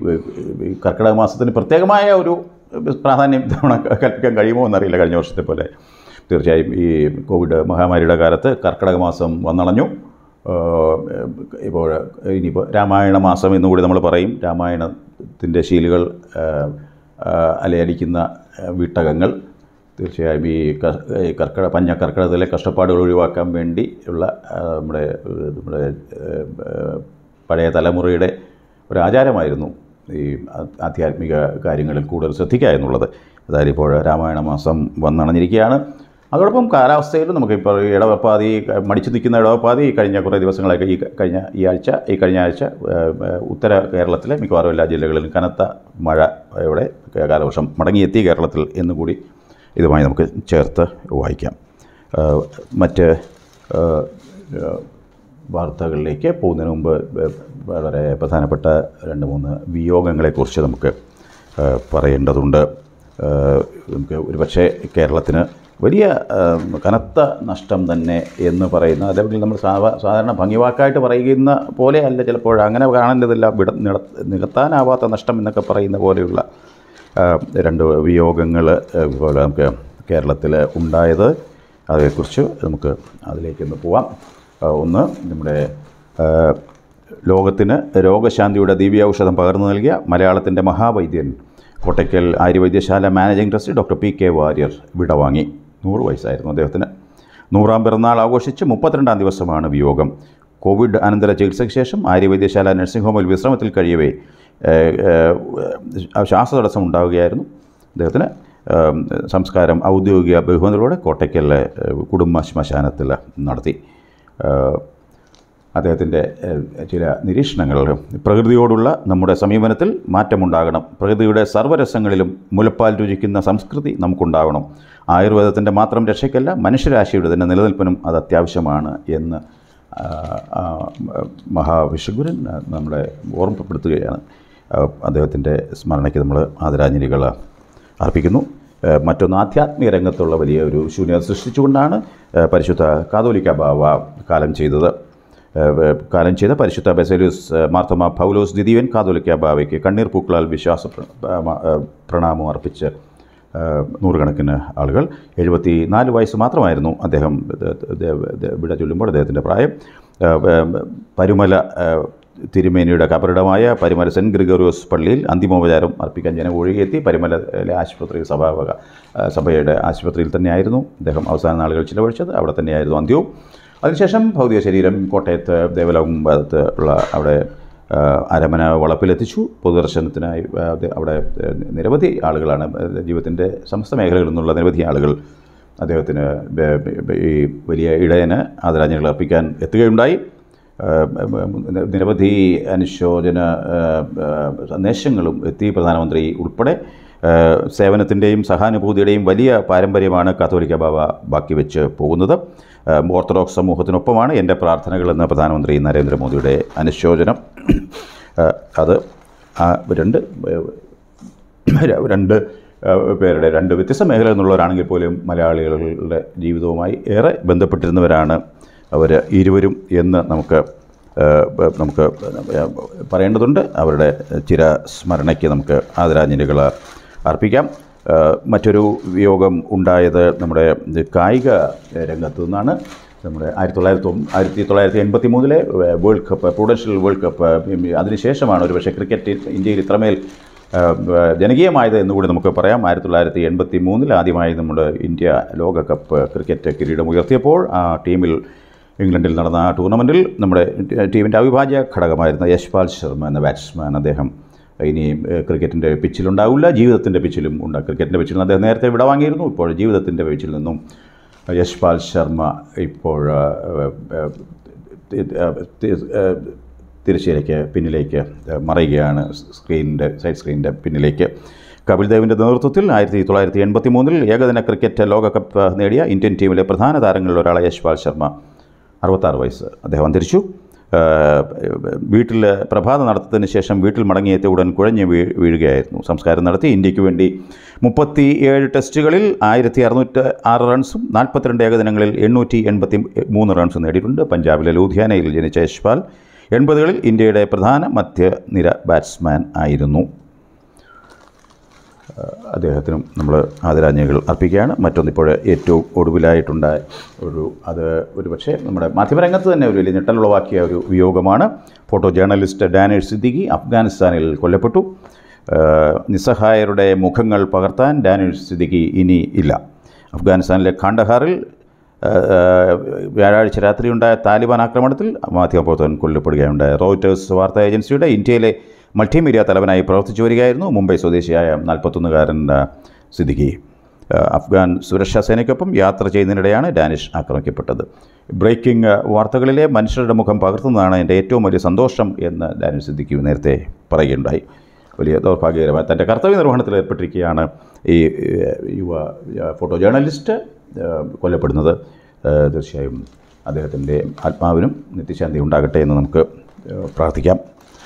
ഈ കർക്കിടക മാസത്തിന് പ്രത്യേകമായ ഒരു പ്രാധാന്യം ഇത്തവണ കൽപ്പിക്കാൻ കഴിയുമോ എന്നറിയില്ല കഴിഞ്ഞ വർഷത്തെ പോലെ തീർച്ചയായും ഈ കോവിഡ് മഹാമാരിയുടെ കാലത്ത് കർക്കിടക മാസം വന്നണഞ്ഞു ആഹ് ഇപ്പോൾ ഇനിയിപ്പോൾ രാമായണ മാസം എന്നുകൂടി നമ്മൾ പറയും രാമായണത്തിൻ്റെ ശീലുകൾ ആഹ് ആഹ് അലയടിക്കുന്ന ആഹ് വീട്ടകങ്ങൾ തീർച്ചയായും ഈ ക- ഈ കർക്കിടക പഞ്ഞ കർക്കിടകത്തിലെ കഷ്ടപ്പാടുകൾ ഒഴിവാക്കാൻ വേണ്ടി ഉള്ള ആഹ് നമ്മുടെ ഏഹ് നമ്മുടെ ഏഹ് പഴയ തലമുറയുടെ ഒരു ആചാരമായിരുന്നു ഈ ആ- ആധ്യാത്മിക കാര്യങ്ങളിൽ കൂടുതൽ ശ്രദ്ധിക്കുക എന്നുള്ളത് അതായത് ഇപ്പോൾ രാമായണ മാസം വന്നണഞ്ഞിരിക്കുകയാണ് അതോടൊപ്പം കാലാവസ്ഥയിലും നമുക്കിപ്പോൾ ഈ ഇടവപ്പാതി മടിച്ചു നിൽക്കുന്ന ഇടവപ്പാതി ഈ കഴിഞ്ഞ കുറേ ദിവസങ്ങളൊക്കെ ഈ കഴിഞ്ഞ ഈ ആഴ്ച ഈ കഴിഞ്ഞ ആഴ്ച ഏഹ്, ഏഹ്, ഉത്തര കേരളത്തിലെ മിക്കവാറും എല്ലാ ജില്ലകളിലും കനത്ത മഴയുടെ കാലവർഷം മടങ്ങിയെത്തി കേരളത്തിൽ എന്നുകൂടി ഇതുമായി നമുക്ക് ചേർത്ത് വായിക്കാം ഏഹ്, മറ്റ് ഏഹ്, ഏഹ്, വാർത്തകളിലേക്ക് പോകുന്നതിന് മുമ്പ് ഏഹ്, വളരെ പ്രധാനപ്പെട്ട രണ്ട് മൂന്ന് വിയോഗങ്ങളെക്കുറിച്ച് നമുക്ക് ഏഹ്, പറയേണ്ടതുണ്ട് ഏഹ്, നമുക്ക് ഒരുപക്ഷെ കേരളത്തിന് വലിയ ഏഹ്, കനത്ത നഷ്ടം തന്നെ എന്ന് പറയുന്ന അതേപോലെ നമ്മൾ സാധാ സാധാരണ ഭംഗിവാക്കായിട്ട് പറയുന്ന പോലെ അല്ല ചിലപ്പോൾ അങ്ങനെ കാണേണ്ടതില്ല വിട നിട നികത്താനാവാത്ത നഷ്ടം എന്നൊക്കെ പറയുന്ന പോലെയുള്ള ഏഹ്, രണ്ട് വിയോഗങ്ങൾ പോലെ നമുക്ക് കേരളത്തിൽ ഉണ്ടായത് അതേക്കുറിച്ച് നമുക്ക് അതിലേക്കൊന്ന് പോവാം ഏഹ്, ഒന്ന് നമ്മുടെ ഏഹ്, ലോകത്തിന് രോഗശാന്തിയുടെ ദിവ്യൌഷധം പകർന്നു നൽകിയ മലയാളത്തിൻ്റെ മഹാവൈദ്യൻ Kottakkal Aryavaidyasala managing trustee doctor P K Warrier വിടവാങ്ങി നൂറ് വയസ്സായിരുന്നു അദ്ദേഹത്തിന് നൂറാം പിറന്നാൾ ആഘോഷിച്ച് മുപ്പത്തിരണ്ടാം ദിവസമാണ് വിയോഗം കോവിഡ് അനന്തര ചികിത്സയ്ക്ക് ശേഷം ആര്യവൈദ്യശാല നഴ്സിംഗ് ഹോമിൽ വിശ്രമത്തിൽ കഴിയവേ ഏഹ്, ഏഹ്, ശ്വാസതടസ്സം ഉണ്ടാവുകയായിരുന്നു അദ്ദേഹത്തിന് ഏഹ്, സംസ്കാരം ഔദ്യോഗിക ബഹുമതികളോടെ കോട്ടയ്ക്കലിലെ ഏഹ്, കുടുംബ ശ്മശാനത്തിൽ നടത്തി ഏഹ്, അദ്ദേഹത്തിൻ്റെ ഏഹ്, ചില നിരീക്ഷണങ്ങൾ പ്രകൃതിയോടുള്ള നമ്മുടെ സമീപനത്തിൽ മാറ്റമുണ്ടാകണം പ്രകൃതിയുടെ സർവ്വരസങ്ങളിലും മുലപ്പാൽ രുചിക്കുന്ന സംസ്കൃതി നമുക്കുണ്ടാവണം ആയുർവേദത്തിൻ്റെ മാത്രം രക്ഷയ്ക്കല്ല മനുഷ്യരാശിയുടെ തന്നെ നിലനിൽപ്പിനും അത് അത്യാവശ്യമാണ് എന്ന് ആ, ആ, മഹാവിഷുഗുരൻ നമ്മളെ ഓർമ്മപ്പെടുത്തുകയാണ് ആ, അദ്ദേഹത്തിൻ്റെ സ്മരണയ്ക്ക് നമ്മൾ ആദരാഞ്ജലികൾ അർപ്പിക്കുന്നു ഏഹ് മറ്റൊന്ന് ആധ്യാത്മിക രംഗത്തുള്ള വലിയ ഒരു ശൂന്യത സൃഷ്ടിച്ചുകൊണ്ടാണ് ഏഹ് പരിശുദ്ധ കാതോലിക്ക ബാവ കാലം ചെയ്തത് ഏഹ് കാലം ചെയ്ത പരിശുദ്ധ ബെസേലിയസ് ഏഹ് മാർത്തമ പൗലോസ് ദ്വിതീയൻ കാതോലിക്ക ബാവയ്ക്ക് കണ്ണീർ പൂക്കളാൽ വിശ്വാസ പ്ര- പ്ര- ഏഹ് പ്രണാമം അർപ്പിച്ച് ഏഹ് നൂറുകണക്കിന് ആളുകൾ എഴുപത്തി നാല് വയസ്സ് മാത്രമായിരുന്നു അദ്ദേഹം ഇത് ഇത് ഇത് വിട ചൊല്ലുമ്പോൾ അദ്ദേഹത്തിൻ്റെ പ്രായം ഏഹ് ഏഹ് പരുമല ഏഹ് തിരുമേനിയുടെ കബറിടമായ പരിമല സെൻറ്റ് ഗ്രിഗോറിയോസ് പള്ളിയിൽ അന്തിമോപചാരം അർപ്പിക്കാൻ ജനം ഒഴുകിയെത്തി പരിമലയിലെ ആശുപത്രി സഭാവക ഏഹ് സഭയുടെ ആശുപത്രിയിൽ തന്നെയായിരുന്നു അദ്ദേഹം അവസാന നാളുകൾ ചിലവഴിച്ചത് അവിടെ തന്നെയായിരുന്നു അന്ത്യവും അതിനുശേഷം ഭൗതിക ശരീരം കോട്ടയത്ത് ദേവലോകം ഭാഗത്ത് ഉള്ള അവിടെ ആ, അരമന വളപ്പിലെത്തിച്ചു പൊതുദർശനത്തിനായി ആ, അത് അവിടെ ആ, നിരവധി ആളുകളാണ് ആ, ജീവിതത്തിൻ്റെ സമസ്ത മേഖലകളിൽ നിന്നുള്ള നിരവധി ആളുകൾ അദ്ദേഹത്തിന് ബ- ബ- ഈ വലിയ ഇടയന് ആദരാഞ്ജലികൾ അർപ്പിക്കാൻ എത്തുകയുണ്ടായി ആ, നിരവധി അനുശോചന ആ, ആ, സന്ദേശങ്ങളും എത്തി പ്രധാനമന്ത്രി ഉൾപ്പെടെ ആ, സേവനത്തിൻ്റെയും സഹാനുഭൂതിയുടെയും വലിയ പാരമ്പര്യമാണ് കാത്തോലിക്ക ബാബ ബാക്കി വെച്ച് പോകുന്നത് ആ, ഓർത്തഡോക്സ് സമൂഹത്തിനൊപ്പമാണ് എൻ്റെ പ്രാർത്ഥനകളെന്ന് പ്രധാനമന്ത്രി നരേന്ദ്രമോദിയുടെ അനുശോചനം ആ, അത് ആ രണ്ട് ര- രണ്ട് ആ, പേരുടെ രണ്ട് വ്യത്യസ്ത മേഖലയിൽ നിന്നുള്ളവരാണെങ്കിൽ പോലും മലയാളികളുടെ ജീവിതവുമായി ഏറെ ബന്ധപ്പെട്ടിരുന്നവരാണ് അവർ ഇരുവരും എന്ന് നമുക്ക് ആ, ബ- നമുക്ക് പറയേണ്ടതുണ്ട് അവരുടെ ചിരസ്മരണയ്ക്ക് നമുക്ക് ആദരാഞ്ജലികൾ അർപ്പിക്കാം ആ, മറ്റൊരു വിയോഗം ഉണ്ടായത് നമ്മുടെ ഇത് കായിക രംഗത്തു നിന്നാണ് നമ്മുടെ ആയിരത്തി തൊള്ളായിരത്തി ആയിരത്തി തൊള്ളായിരത്തി എൺപത്തി മൂന്നിലെ world cup prudential world cup അതിനുശേഷമാണ് ഒരുപക്ഷെ ക്രിക്കറ്റ് ഇന്ത്യയിൽ ഇത്രമേൽ ആ, ആ, ജനകീയമായത് എന്നുകൂടി നമുക്ക് പറയാം ആയിരത്തി തൊള്ളായിരത്തി എൺപത്തി മൂന്നിൽ ആദ്യമായി നമ്മുടെ ഇന്ത്യ ലോകകപ്പ് ക്രിക്കറ്റ് കിരീടം ഉയർത്തിയപ്പോൾ ആ ടീമിൽ ഇംഗ്ലണ്ടിൽ നടന്ന ആ ടൂർണമെൻറ്റിൽ നമ്മുടെ ടീമിൻ്റെ അവിഭാജ്യ ഘടകമായിരുന്ന യശ്പാൽ ശർമ്മ എന്ന ബാറ്റ്സ്മാൻ അദ്ദേഹം ഇനി ക്രിക്കറ്റിൻ്റെ പിച്ചിലുണ്ടാവില്ല ജീവിതത്തിൻ്റെ പിച്ചിലും ഉണ്ട് ക്രിക്കറ്റിൻ്റെ പിച്ചിൽ നിന്ന് അദ്ദേഹം നേരത്തെ വിടവാങ്ങിയിരുന്നു ഇപ്പോൾ ജീവിതത്തിൻ്റെ പിച്ചിൽ നിന്നും യശ്പാൽ ശർമ്മ ഇപ്പോൾ ആ, ആ, തി- ആ, തി- ആ, തിരശ്ശീലയ്ക്ക് പിന്നിലേക്ക് മറയുകയാണ് സ്ക്രീനിൻ്റെ സൈഡ് സ്ക്രീനിൻ്റെ പിന്നിലേക്ക് കപിൽ ദേവിൻ്റെ നേതൃത്വത്തിൽ ആയിരത്തി തൊള്ളായിരത്തി എൺപത്തി മൂന്നിൽ ഏകദിന ക്രിക്കറ്റ് ലോകകപ്പ് നേടിയ ഇന്ത്യൻ ടീമിലെ പ്രധാന താരങ്ങളിൽ ഒരാളായ യശ്പാൽ ശർമ്മ അറുപത്താറ് വയസ്സ് അദ്ദേഹം അന്തരിച്ചു ആ, വീട്ടിൽ പ്രഭാത നടത്തത്തിന് ശേഷം വീട്ടിൽ മടങ്ങിയെത്തിയ ഉടൻ കുഴഞ്ഞ് വീ വീഴുകയായിരുന്നു സംസ്കാരം നടത്തി ഇന്ത്യക്ക് വേണ്ടി മുപ്പത്തി ഏഴ് ടെസ്റ്റുകളിൽ ആയിരത്തി അറുന്നൂറ്റി ആറ് റൺസും നാൽപ്പത്തിരണ്ട് ഏകദിനങ്ങളിൽ എണ്ണൂറ്റി എൺപത്തി മൂന്ന് റൺസും നേടിയിട്ടുണ്ട് പഞ്ചാബിലെ ലൂധിയാനയിൽ ജനിച്ച യശ്പാൽ എൺപതുകളിൽ ഇന്ത്യയുടെ പ്രധാന മധ്യനിര ബാറ്റ്സ്മാൻ ആയിരുന്നു അദ്ദേഹത്തിനും നമ്മൾ ആദരാഞ്ജലികൾ അർപ്പിക്കുകയാണ് മറ്റൊന്നിപ്പോൾ ഏറ്റവും ഒടുവിലായിട്ടുണ്ടായ ഒരു അത് ഒരു പക്ഷേ നമ്മുടെ മാധ്യമരംഗത്ത് തന്നെ ഒരു വലിയ ഞെട്ടലുളവാക്കിയ ഒരു വിയോഗമാണ് ഫോട്ടോ ജേർണലിസ്റ്റ് ഡാനിഷ് സിദ്ദിഖി അഫ്ഗാനിസ്ഥാനിൽ കൊല്ലപ്പെട്ടു ആ, നിസ്സഹായരുടെ മുഖങ്ങൾ പകർത്താൻ ഡാനിഷ് സിദ്ദിഖി ഇനി ഇല്ല അഫ്ഗാനിസ്ഥാനിലെ ഖാണ്ടഹാറിൽ ആ, വ്യാഴാഴ്ച രാത്രിയുണ്ടായ താലിബാൻ ആക്രമണത്തിൽ മാധ്യമപ്രവർത്തകൻ കൊല്ലപ്പെടുകയുണ്ടായ റോയിറ്റേഴ്സ് വാർത്താ ഏജൻസിയുടെ ഇന്ത്യയിലെ മൾട്ടിമീഡിയ തലവനായി പ്രവർത്തിച്ചു വരികയായിരുന്നു മുംബൈ സ്വദേശിയായ നാൽപ്പത്തൊന്നുകാരൻ ആ, സിദ്ദിഖി ആ, അഫ്ഗാൻ സുരക്ഷാ സേനയ്ക്കൊപ്പം യാത്ര ചെയ്യുന്നതിനിടെയാണ് ഡാനിഷ് ആക്രമിക്കപ്പെട്ടത് ബ്രേക്കിംഗ് വാർത്തകളിലെ മനുഷ്യരുടെ മുഖം പകർത്തുന്നതാണ് എൻ്റെ ഏറ്റവും വലിയ സന്തോഷം എന്ന് ഡാനിഷ് സിദ്ദിഖി നേരത്തെ പറയുകയുണ്ടായി വലിയ ദൗർഭാഗ്യകരമായ തൻ്റെ കർത്തവ്യ നിർവഹണത്തിൽ ഏർപ്പെട്ടിരിക്കുകയാണ് ഈ ഏഹ്, യുവ ഏഹ്, ഫോട്ടോ ജേർണലിസ്റ്റ് ഏഹ്, കൊല്ലപ്പെടുന്നത് ഏഹ്, തീർച്ചയായും അദ്ദേഹത്തിൻ്റെ ആത്മാവിനും നിത്യശാന്തി ഉണ്ടാകട്ടെ എന്ന് നമുക്ക് ഏഹ്, പ്രാർത്ഥിക്കാം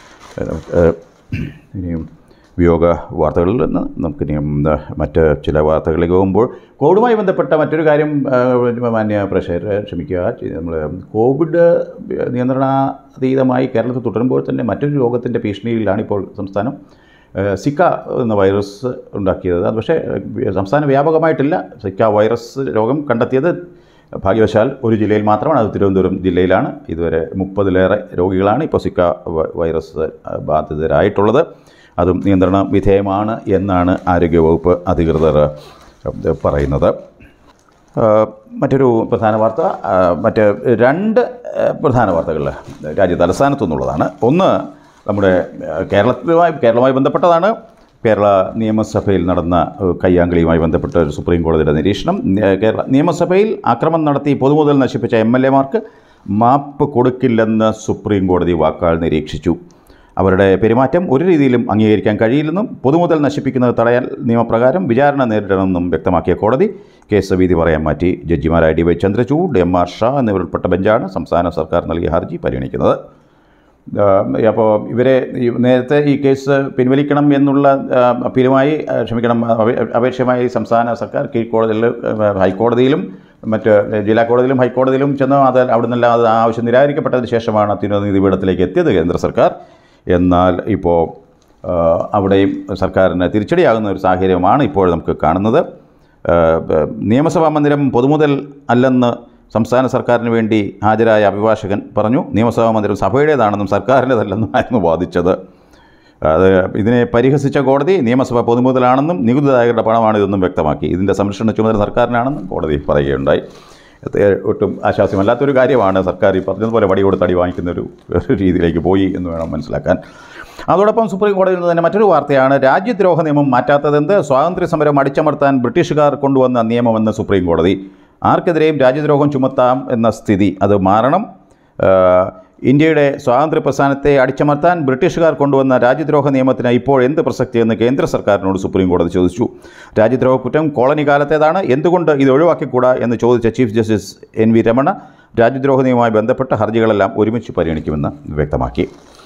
ഏഹ്, ഇനിയും വിയോഗ വാർത്തകളിൽ നിന്ന് നമുക്കിനിയും ഏഹ്, മറ്റ് ചില വാർത്തകളിലേക്ക് പോകുമ്പോൾ കോവിഡുമായി ബന്ധപ്പെട്ട മറ്റൊരു കാര്യം ഏഹ്, മാന്യ പ്രേക്ഷകരെ ക്ഷമിക്കുക നമ്മൾ കോവിഡ് നിയന്ത്രണാതീതമായി കേരളത്തിൽ തുടരുമ്പോൾ തന്നെ മറ്റൊരു രോഗത്തിൻ്റെ ഭീഷണിയിലാണ് ഇപ്പോൾ സംസ്ഥാനം ഏഹ്, സിക്ക എന്ന വൈറസ് ഉണ്ടാക്കിയത് അത് പക്ഷേ ഏഹ്, സംസ്ഥാന വ്യാപകമായിട്ടില്ല സിക്ക വൈറസ് രോഗം കണ്ടെത്തിയത് ഭാഗ്യവശാൽ ഒരു ജില്ലയിൽ മാത്രമാണ് അത് തിരുവനന്തപുരം ജില്ലയിലാണ് ഇതുവരെ മുപ്പതിലേറെ രോഗികളാണ് ഇപ്പോൾ സിക്ക വ- വൈറസ് അഹ്, ബാധിതരായിട്ടുള്ളത് അതും നിയന്ത്രണ വിധേയമാണ് എന്നാണ് ആരോഗ്യവകുപ്പ് അധികൃതർ അഹ്, പറയുന്നത് ആ, മറ്റൊരു പ്രധാന വാർത്ത ആ, മറ്റ് രണ്ട് ആ, പ്രധാന വാർത്തകൾ രാജ്യ തലസ്ഥാനത്തു നിന്നുള്ളതാണ് ഒന്ന് നമ്മുടെ ആ, കേരളത്തിലുമായി കേരളവുമായി ബന്ധപ്പെട്ടതാണ് കേരള നിയമസഭയിൽ നടന്ന ആ, കയ്യാങ്കളിയുമായി ബന്ധപ്പെട്ട ഒരു സുപ്രീം കോടതിയുടെ നിരീക്ഷണം ആ, കേരള നിയമസഭയിൽ ആക്രമണം നടത്തി പൊതുമുതൽ നശിപ്പിച്ച എം എൽ എമാർക്ക് മാപ്പ് കൊടുക്കില്ലെന്ന് സുപ്രീം കോടതി വാക്കാൽ നിരീക്ഷിച്ചു അവരുടെ പെരുമാറ്റം ഒരു രീതിയിലും അംഗീകരിക്കാൻ കഴിയില്ലെന്നും പൊതുമുതൽ നശിപ്പിക്കുന്നത് തടയാൻ നിയമപ്രകാരം വിചാരണ നേരിടണമെന്നും വ്യക്തമാക്കിയ കോടതി കേസ് വീതി പറയാൻ മാറ്റി ജഡ്ജിമാരായ D Y Chandrachud M R Shah എന്നിവരുൾപ്പെട്ട ബെഞ്ചാണ് സംസ്ഥാന സർക്കാർ നൽകിയ ഹർജി പരിഗണിക്കുന്നത് അപ്പോൾ ഇവരെ ഈ നേരത്തെ ഈ കേസ് പിൻവലിക്കണം എന്നുള്ള ആ, അപ്പീലുമായി ആ, ക്ഷമിക്കണം അപേ- അപേക്ഷയുമായി സംസ്ഥാന സർക്കാർ കീഴ്ക്കോടതിയിൽ ആ, ഹൈക്കോടതിയിലും മറ്റ് ജില്ലാ കോടതിയിലും ഹൈക്കോടതിയിലും ചെന്ന് അത് അവിടെ നിന്നെല്ലാം അത് ആ ആവശ്യം നിരാകരിക്കപ്പെട്ടതിന് ശേഷമാണ് അത്യുന്നത പീഠത്തിലേക്ക് എത്തിയത് കേന്ദ്ര സർക്കാർ എന്നാൽ ഇപ്പോൾ ആ, അവിടെയും സർക്കാരിന് തിരിച്ചടിയാകുന്ന ഒരു സാഹചര്യമാണ് ഇപ്പോൾ നമുക്ക് കാണുന്നത് ആ, ബ- നിയമസഭാ മന്ദിരം പൊതുമുതൽ അല്ലെന്ന് സംസ്ഥാന സർക്കാരിന് വേണ്ടി ഹാജരായ അഭിഭാഷകൻ പറഞ്ഞു നിയമസഭാ മന്ദിരം സഭയുടേതാണെന്നും സർക്കാരിൻ്റെതല്ലെന്നുമായിരുന്നു വാദിച്ചത് അത് ഇതിനെ പരിഹസിച്ച കോടതി നിയമസഭ പൊതുമുതലാണെന്നും നികുതിദായകരുടെ പണമാണിതെന്നും വ്യക്തമാക്കി ഇതിൻ്റെ സംരക്ഷണ ചുമതല സർക്കാരിനാണെന്നും കോടതി പറയുകയുണ്ടായി ഇത് ഒട്ടും ആശ്വാസ്യമല്ലാത്തൊരു കാര്യമാണ് സർക്കാർ ഈ പറഞ്ഞതുപോലെ വടി കൊടുത്ത് അടി വാങ്ങിക്കുന്ന ഒരു ഒരു രീതിയിലേക്ക് പോയി എന്ന് വേണം മനസ്സിലാക്കാൻ അതോടൊപ്പം സുപ്രീം കോടതിയിൽ നിന്ന് തന്നെ മറ്റൊരു വാർത്തയാണ് രാജ്യദ്രോഹ നിയമം മാറ്റാത്തതെന്ത് സ്വാതന്ത്ര്യ സമരം അടിച്ചമർത്താൻ ബ്രിട്ടീഷുകാർ കൊണ്ടുവന്ന നിയമമെന്ന് സുപ്രീം കോടതി ആർക്കെതിരെയും രാജ്യദ്രോഹം ചുമത്താം എന്ന സ്ഥിതി അത് മാറണം ആഹ് ഇന്ത്യയുടെ സ്വാതന്ത്ര്യ പ്രസ്ഥാനത്തെ അടിച്ചമർത്താൻ ബ്രിട്ടീഷുകാർ കൊണ്ടുവന്ന രാജ്യദ്രോഹ നിയമത്തിന് ഇപ്പോൾ എന്ത് പ്രസക്തിയെന്ന് കേന്ദ്ര സർക്കാരിനോട് സുപ്രീം കോടതി ചോദിച്ചു രാജ്യദ്രോഹ കുറ്റം കോളനി കാലത്തേതാണ് എന്തുകൊണ്ട് ഇത് ഒഴിവാക്കിക്കൂടാ എന്ന് ചോദിച്ച chief justice N V Ramana രാജ്യദ്രോഹ നിയമവുമായി ബന്ധപ്പെട്ട ഹർജികളെല്ലാം ഒരുമിച്ച് പരിഗണിക്കുമെന്ന് വ്യക്തമാക്കി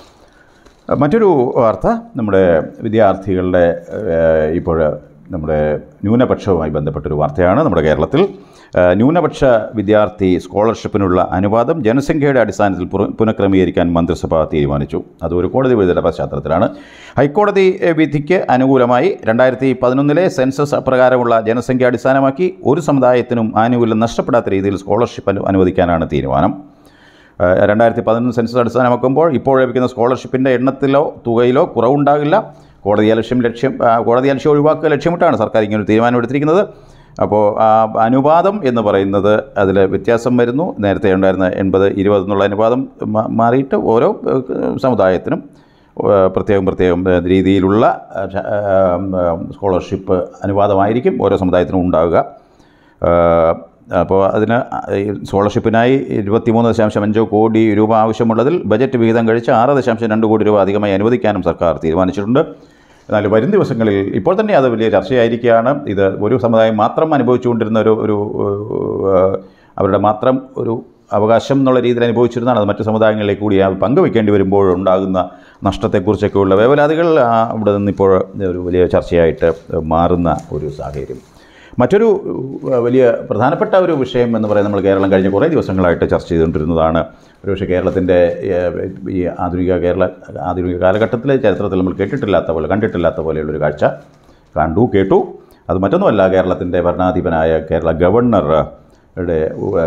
മറ്റൊരു വാർത്ത നമ്മുടെ വിദ്യാർത്ഥികളുടെ ഏഹ്, ഇപ്പോൾ നമ്മുടെ ന്യൂനപക്ഷവുമായി ബന്ധപ്പെട്ടൊരു വാർത്തയാണ് നമ്മുടെ കേരളത്തിൽ ഏഹ്, ന്യൂനപക്ഷ വിദ്യാർത്ഥി സ്കോളർഷിപ്പിനുള്ള അനുവാദം ജനസംഖ്യയുടെ അടിസ്ഥാനത്തിൽ പുറ- പുനഃക്രമീകരിക്കാൻ മന്ത്രിസഭ തീരുമാനിച്ചു അത് ഒരു കോടതി വിധിയുടെ പശ്ചാത്തലത്തിലാണ് ഹൈക്കോടതി ഏഹ്, വിധിക്ക് അനുകൂലമായി രണ്ടായിരത്തി പതിനൊന്നിലെ സെൻസസ് പ്രകാരമുള്ള ജനസംഖ്യ അടിസ്ഥാനമാക്കി ഒരു സമുദായത്തിനും ആനുകൂല്യം നഷ്ടപ്പെടാത്ത രീതിയിൽ സ്കോളർഷിപ്പ് അനു- അനുവദിക്കാനാണ് തീരുമാനം ഏഹ് രണ്ടായിരത്തി പതിനൊന്ന് സെൻസസ് അടിസ്ഥാനമാക്കുമ്പോൾ ഇപ്പോൾ ലഭിക്കുന്ന സ്കോളർഷിപ്പിൻ്റെ എണ്ണത്തിലോ തുകയിലോ കുറവുണ്ടാകില്ല കോടതി ലക്ഷ്യം ലക്ഷ്യം ആ, കോടതി ലക്ഷ്യം ഒഴിവാക്കുക ലക്ഷ്യമിട്ടാണ് സർക്കാർ ഇങ്ങനൊരു തീരുമാനം എടുത്തിരിക്കുന്നത് അപ്പോൾ ആ അനുപാതം എന്ന് പറയുന്നത് അതിൽ വ്യത്യാസം വരുന്നു നേരത്തെ ഉണ്ടായിരുന്ന എൺപത് ഇരുപത് എന്നുള്ള അനുപാതം മാ- മാറിയിട്ട് ഓരോ ഏഹ്, സമുദായത്തിനും ഏഹ്, പ്രത്യേകം പ്രത്യേകം ഏഹ്, രീതിയിലുള്ള ഏഹ്, ഏഹ്, സ്കോളർഷിപ്പ് അനുപാതമായിരിക്കും ഓരോ സമുദായത്തിനും ഉണ്ടാവുക ഏഹ്, അപ്പോൾ അതിന് ഈ സ്കോളർഷിപ്പിനായി ഇരുപത്തിമൂന്ന് ദശാംശം അഞ്ച് കോടി രൂപ ആവശ്യമുള്ളതിൽ ബജറ്റ് വിഹിതം കഴിച്ച് ആറ് ദശാംശം രണ്ട് കോടി രൂപ അധികമായി അനുവദിക്കാനും സർക്കാർ തീരുമാനിച്ചിട്ടുണ്ട് എന്നാൽ വരും ദിവസങ്ങളിൽ ഇപ്പോൾ തന്നെ അത് വലിയ ചർച്ചയായിരിക്കുകയാണ് ഇത് ഒരു സമുദായം മാത്രം അനുഭവിച്ചുകൊണ്ടിരുന്ന ഒരു ഒരു ഏഹ്, അവരുടെ മാത്രം ഒരു അവകാശം എന്നുള്ള രീതിയിൽ അനുഭവിച്ചിരുന്നതാണ് അത് മറ്റ് സമുദായങ്ങളിലേക്ക് കൂടി അത് പങ്കുവെക്കേണ്ടി വരുമ്പോൾ ഉണ്ടാകുന്ന നഷ്ടത്തെക്കുറിച്ചൊക്കെയുള്ള വേവലാതികൾ ആ, ഇവിടെ നിന്ന് ഇപ്പോൾ ഒരു വലിയ ചർച്ചയായിട്ട് മാറുന്ന ഒരു സാഹചര്യം മറ്റൊരു ഏഹ്, വലിയ പ്രധാനപ്പെട്ട ഒരു വിഷയം എന്ന് പറയുന്നത് നമ്മൾ കേരളം കഴിഞ്ഞ കുറേ ദിവസങ്ങളായിട്ട് ചർച്ച ചെയ്തുകൊണ്ടിരുന്നതാണ് ഒരുപക്ഷെ കേരളത്തിൻ്റെ ഏഹ്, ഈ ആധുനിക കേരള ആധുനിക കാലഘട്ടത്തിലെ ചരിത്രത്തിൽ നമ്മൾ കേട്ടിട്ടില്ലാത്ത പോലെ കണ്ടിട്ടില്ലാത്ത പോലെയുള്ളൊരു കാഴ്ച കണ്ടു കേട്ടു അത് മറ്റൊന്നുമല്ല കേരളത്തിൻ്റെ ഭരണാധിപനായ കേരള ഗവർണർ യുടെ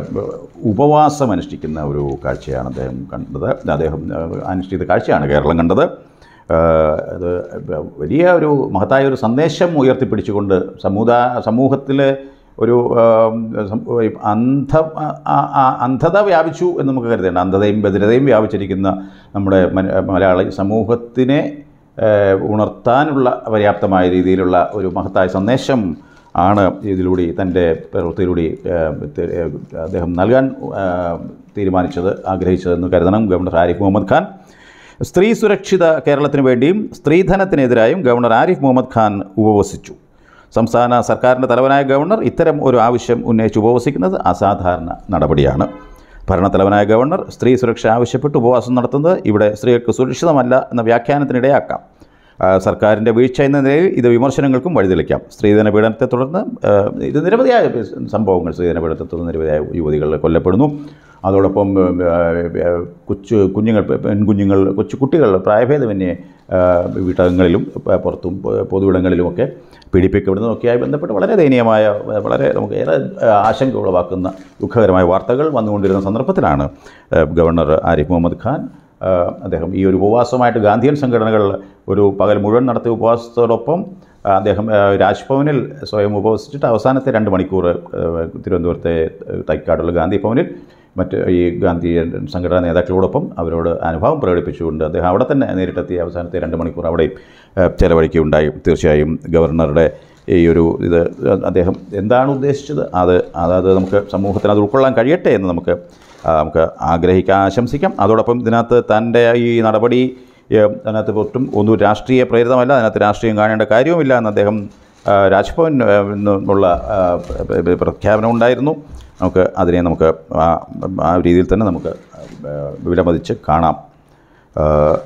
ഉപവാസം അനുഷ്ഠിക്കുന്ന ഒരു കാഴ്ചയാണ് അദ്ദേഹം കണ്ടത് അദ്ദേഹം ഏഹ്, അനുഷ്ഠിത കാഴ്ചയാണ് കേരളം കണ്ടത് ഏഹ്, അത് വലിയ ഒരു മഹത്തായ ഒരു സന്ദേശം ഉയർത്തിപ്പിടിച്ചുകൊണ്ട് സമുദായ സമൂഹത്തിൽ ഒരു ഏഹ്, സം- ഈ അന്ധ ആ- ആ- അന്ധത വ്യാപിച്ചു എന്ന് നമുക്ക് കരുതേണ്ട അന്ധതയും ബദിരതയും വ്യാപിച്ചിരിക്കുന്ന നമ്മുടെ മന- മലയാളി സമൂഹത്തിനെ ഏഹ്, ഉണർത്താനുള്ള പര്യാപ്തമായ രീതിയിലുള്ള ഒരു മഹത്തായ സന്ദേശം ആണ് ഇതിലൂടെ തൻ്റെ പ്രവൃത്തിയിലൂടെ ഏഹ്, തെ- ഏഹ്, അദ്ദേഹം നൽകാൻ ഏഹ്, തീരുമാനിച്ചത് ആഗ്രഹിച്ചതെന്ന് കരുതണം ഗവർണർ ആരിഫ് മുഹമ്മദ് ഖാൻ സ്ത്രീ സുരക്ഷിത കേരളത്തിന് വേണ്ടിയും സ്ത്രീധനത്തിനെതിരായും ഗവർണർ ആരിഫ് മുഹമ്മദ് ഖാൻ ഉപവസിച്ചു സംസ്ഥാന സർക്കാരിൻ്റെ തലവനായ ഗവർണർ ഇത്തരം ഒരു ആവശ്യം ഉന്നയിച്ച് ഉപവസിക്കുന്നത് അസാധാരണ നടപടിയാണ് ഭരണത്തലവനായ ഗവർണർ സ്ത്രീ സുരക്ഷ ആവശ്യപ്പെട്ട് ഉപവാസം നടത്തുന്നത് ഇവിടെ സ്ത്രീകൾക്ക് സുരക്ഷിതമല്ല എന്ന വ്യാഖ്യാനത്തിനിടയാക്കാം ആ, സർക്കാരിൻ്റെ വീഴ്ച എന്ന നിലയിൽ ഇത് വിമർശനങ്ങൾക്കും വഴിതെളിക്കാം സ്ത്രീധന പീഡനത്തെ തുടർന്ന് ആ, ഇത് നിരവധിയായ സംഭവങ്ങൾ സ്ത്രീധന പീഡനത്തെ തുടർന്ന് നിരവധിയായ യുവതികൾ കൊല്ലപ്പെടുന്നു അതോടൊപ്പം ആ, ആ, കൊച്ചു കുഞ്ഞുങ്ങൾ പെൺകുഞ്ഞുങ്ങൾ കൊച്ചു കുട്ടികൾ പ്രായഭേദമന്യേ ആ, വീട്ടകങ്ങളിലും പ- പുറത്തും പ- പൊതുവിടങ്ങളിലുമൊക്കെ പീഡിപ്പിക്കപ്പെടുന്നതൊക്കെയായി ബന്ധപ്പെട്ട് വളരെ ദയനീയമായ വളരെ നമുക്ക് ഏറെ ആ, ആശങ്ക ഉളവാക്കുന്ന ദുഃഖകരമായ വാർത്തകൾ വന്നുകൊണ്ടിരുന്ന സന്ദർഭത്തിലാണ് ആ, ഗവർണർ ആരിഫ് മുഹമ്മദ് ഖാൻ ആ, അദ്ദേഹം ഈ ഒരു ഉപവാസമായിട്ട് ഗാന്ധിയൻ സംഘടനകൾ ഒരു പകൽ മുഴുവൻ നടത്തിയ ഉപവാസത്തോടൊപ്പം ആ, അദ്ദേഹം ആ, രാജ്ഭവനിൽ സ്വയം ഉപവസിച്ചിട്ട് അവസാനത്തെ രണ്ട് മണിക്കൂർ ആ, തിരുവനന്തപുരത്തെ ആ, തൈക്കാടുള്ള ഗാന്ധി ഭവനിൽ മറ്റ് ഈ ഗാന്ധി സംഘടനാ നേതാക്കളോടൊപ്പം അവരോട് അനുഭവം പ്രകടിപ്പിച്ചുകൊണ്ട് അദ്ദേഹം അവിടെ തന്നെ നേരിട്ടെത്തി അവസാനത്തെ രണ്ട് മണിക്കൂർ അവിടെയും ആ, ചെലവഴിക്കുകയുണ്ടായി തീർച്ചയായും ഗവർണറുടെ ഈ ഒരു ഇത് അദ്ദേഹം എന്താണ് ഉദ്ദേശിച്ചത് അത് അതായത് നമുക്ക് സമൂഹത്തിന് അത് ഉൾക്കൊള്ളാൻ കഴിയട്ടെ എന്ന് നമുക്ക് ആ, നമുക്ക് ആഗ്രഹിക്കാം ആശംസിക്കാം അതോടൊപ്പം ഇതിനകത്ത് തൻ്റെ ഈ നടപടി ഏ, അതിനകത്ത് ഒട്ടും ഒന്നും രാഷ്ട്രീയ പ്രേരിതമല്ല അതിനകത്ത് രാഷ്ട്രീയം കാണേണ്ട കാര്യവുമില്ല എന്ന് അദ്ദേഹം ആ, രാജ്ഭവൻ ആ, നിന്നുള്ള ആ, പ- പ- പ്രഖ്യാപനം ഉണ്ടായിരുന്നു നമുക്ക് അതിനെ നമുക്ക് ആ ആ രീതിയിൽ തന്നെ നമുക്ക് ആ, വിലമതിച്ച് കാണാം ആ,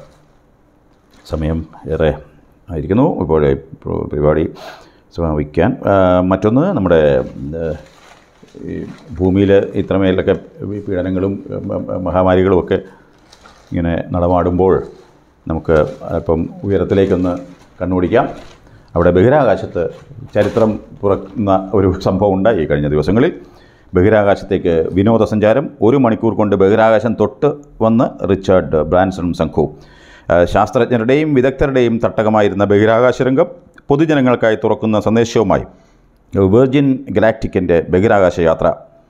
സമയം ഏറെ ആയിരിക്കുന്നു ഇപ്പോൾ പരിപാടി സമാപിക്കാൻ ആ, മറ്റൊന്ന് നമ്മുടെ ഏഹ്, ഈ ഭൂമിയിൽ ഇത്രമേലൊക്കെ പീഡനങ്ങളും മ- മ- മഹാമാരികളും ഒക്കെ ഇങ്ങനെ നടമാടുമ്പോൾ നമുക്ക് അല്പം ഉയരത്തിലേക്കൊന്ന് കണ്ണുപിടിക്കാം അവിടെ ബഹിരാകാശത്ത് ചരിത്രം തുറക്കുന്ന ഒരു സംഭവം ഉണ്ടായി കഴിഞ്ഞ ദിവസങ്ങളിൽ ബഹിരാകാശത്തേക്ക് വിനോദസഞ്ചാരം ഒരു മണിക്കൂർ കൊണ്ട് ബഹിരാകാശം തൊട്ട് വന്ന് റിച്ചാർഡ് ബ്രാൻസണും സംഘവും ആ, ശാസ്ത്രജ്ഞരുടെയും വിദഗ്ധരുടെയും തട്ടകമായിരുന്ന ബഹിരാകാശ രംഗം പൊതുജനങ്ങൾക്കായി തുറക്കുന്ന സന്ദേശവുമായി വെർജിൻ ഗലാക്റ്റിക്കിൻ്റെ ബഹിരാകാശ യാത്ര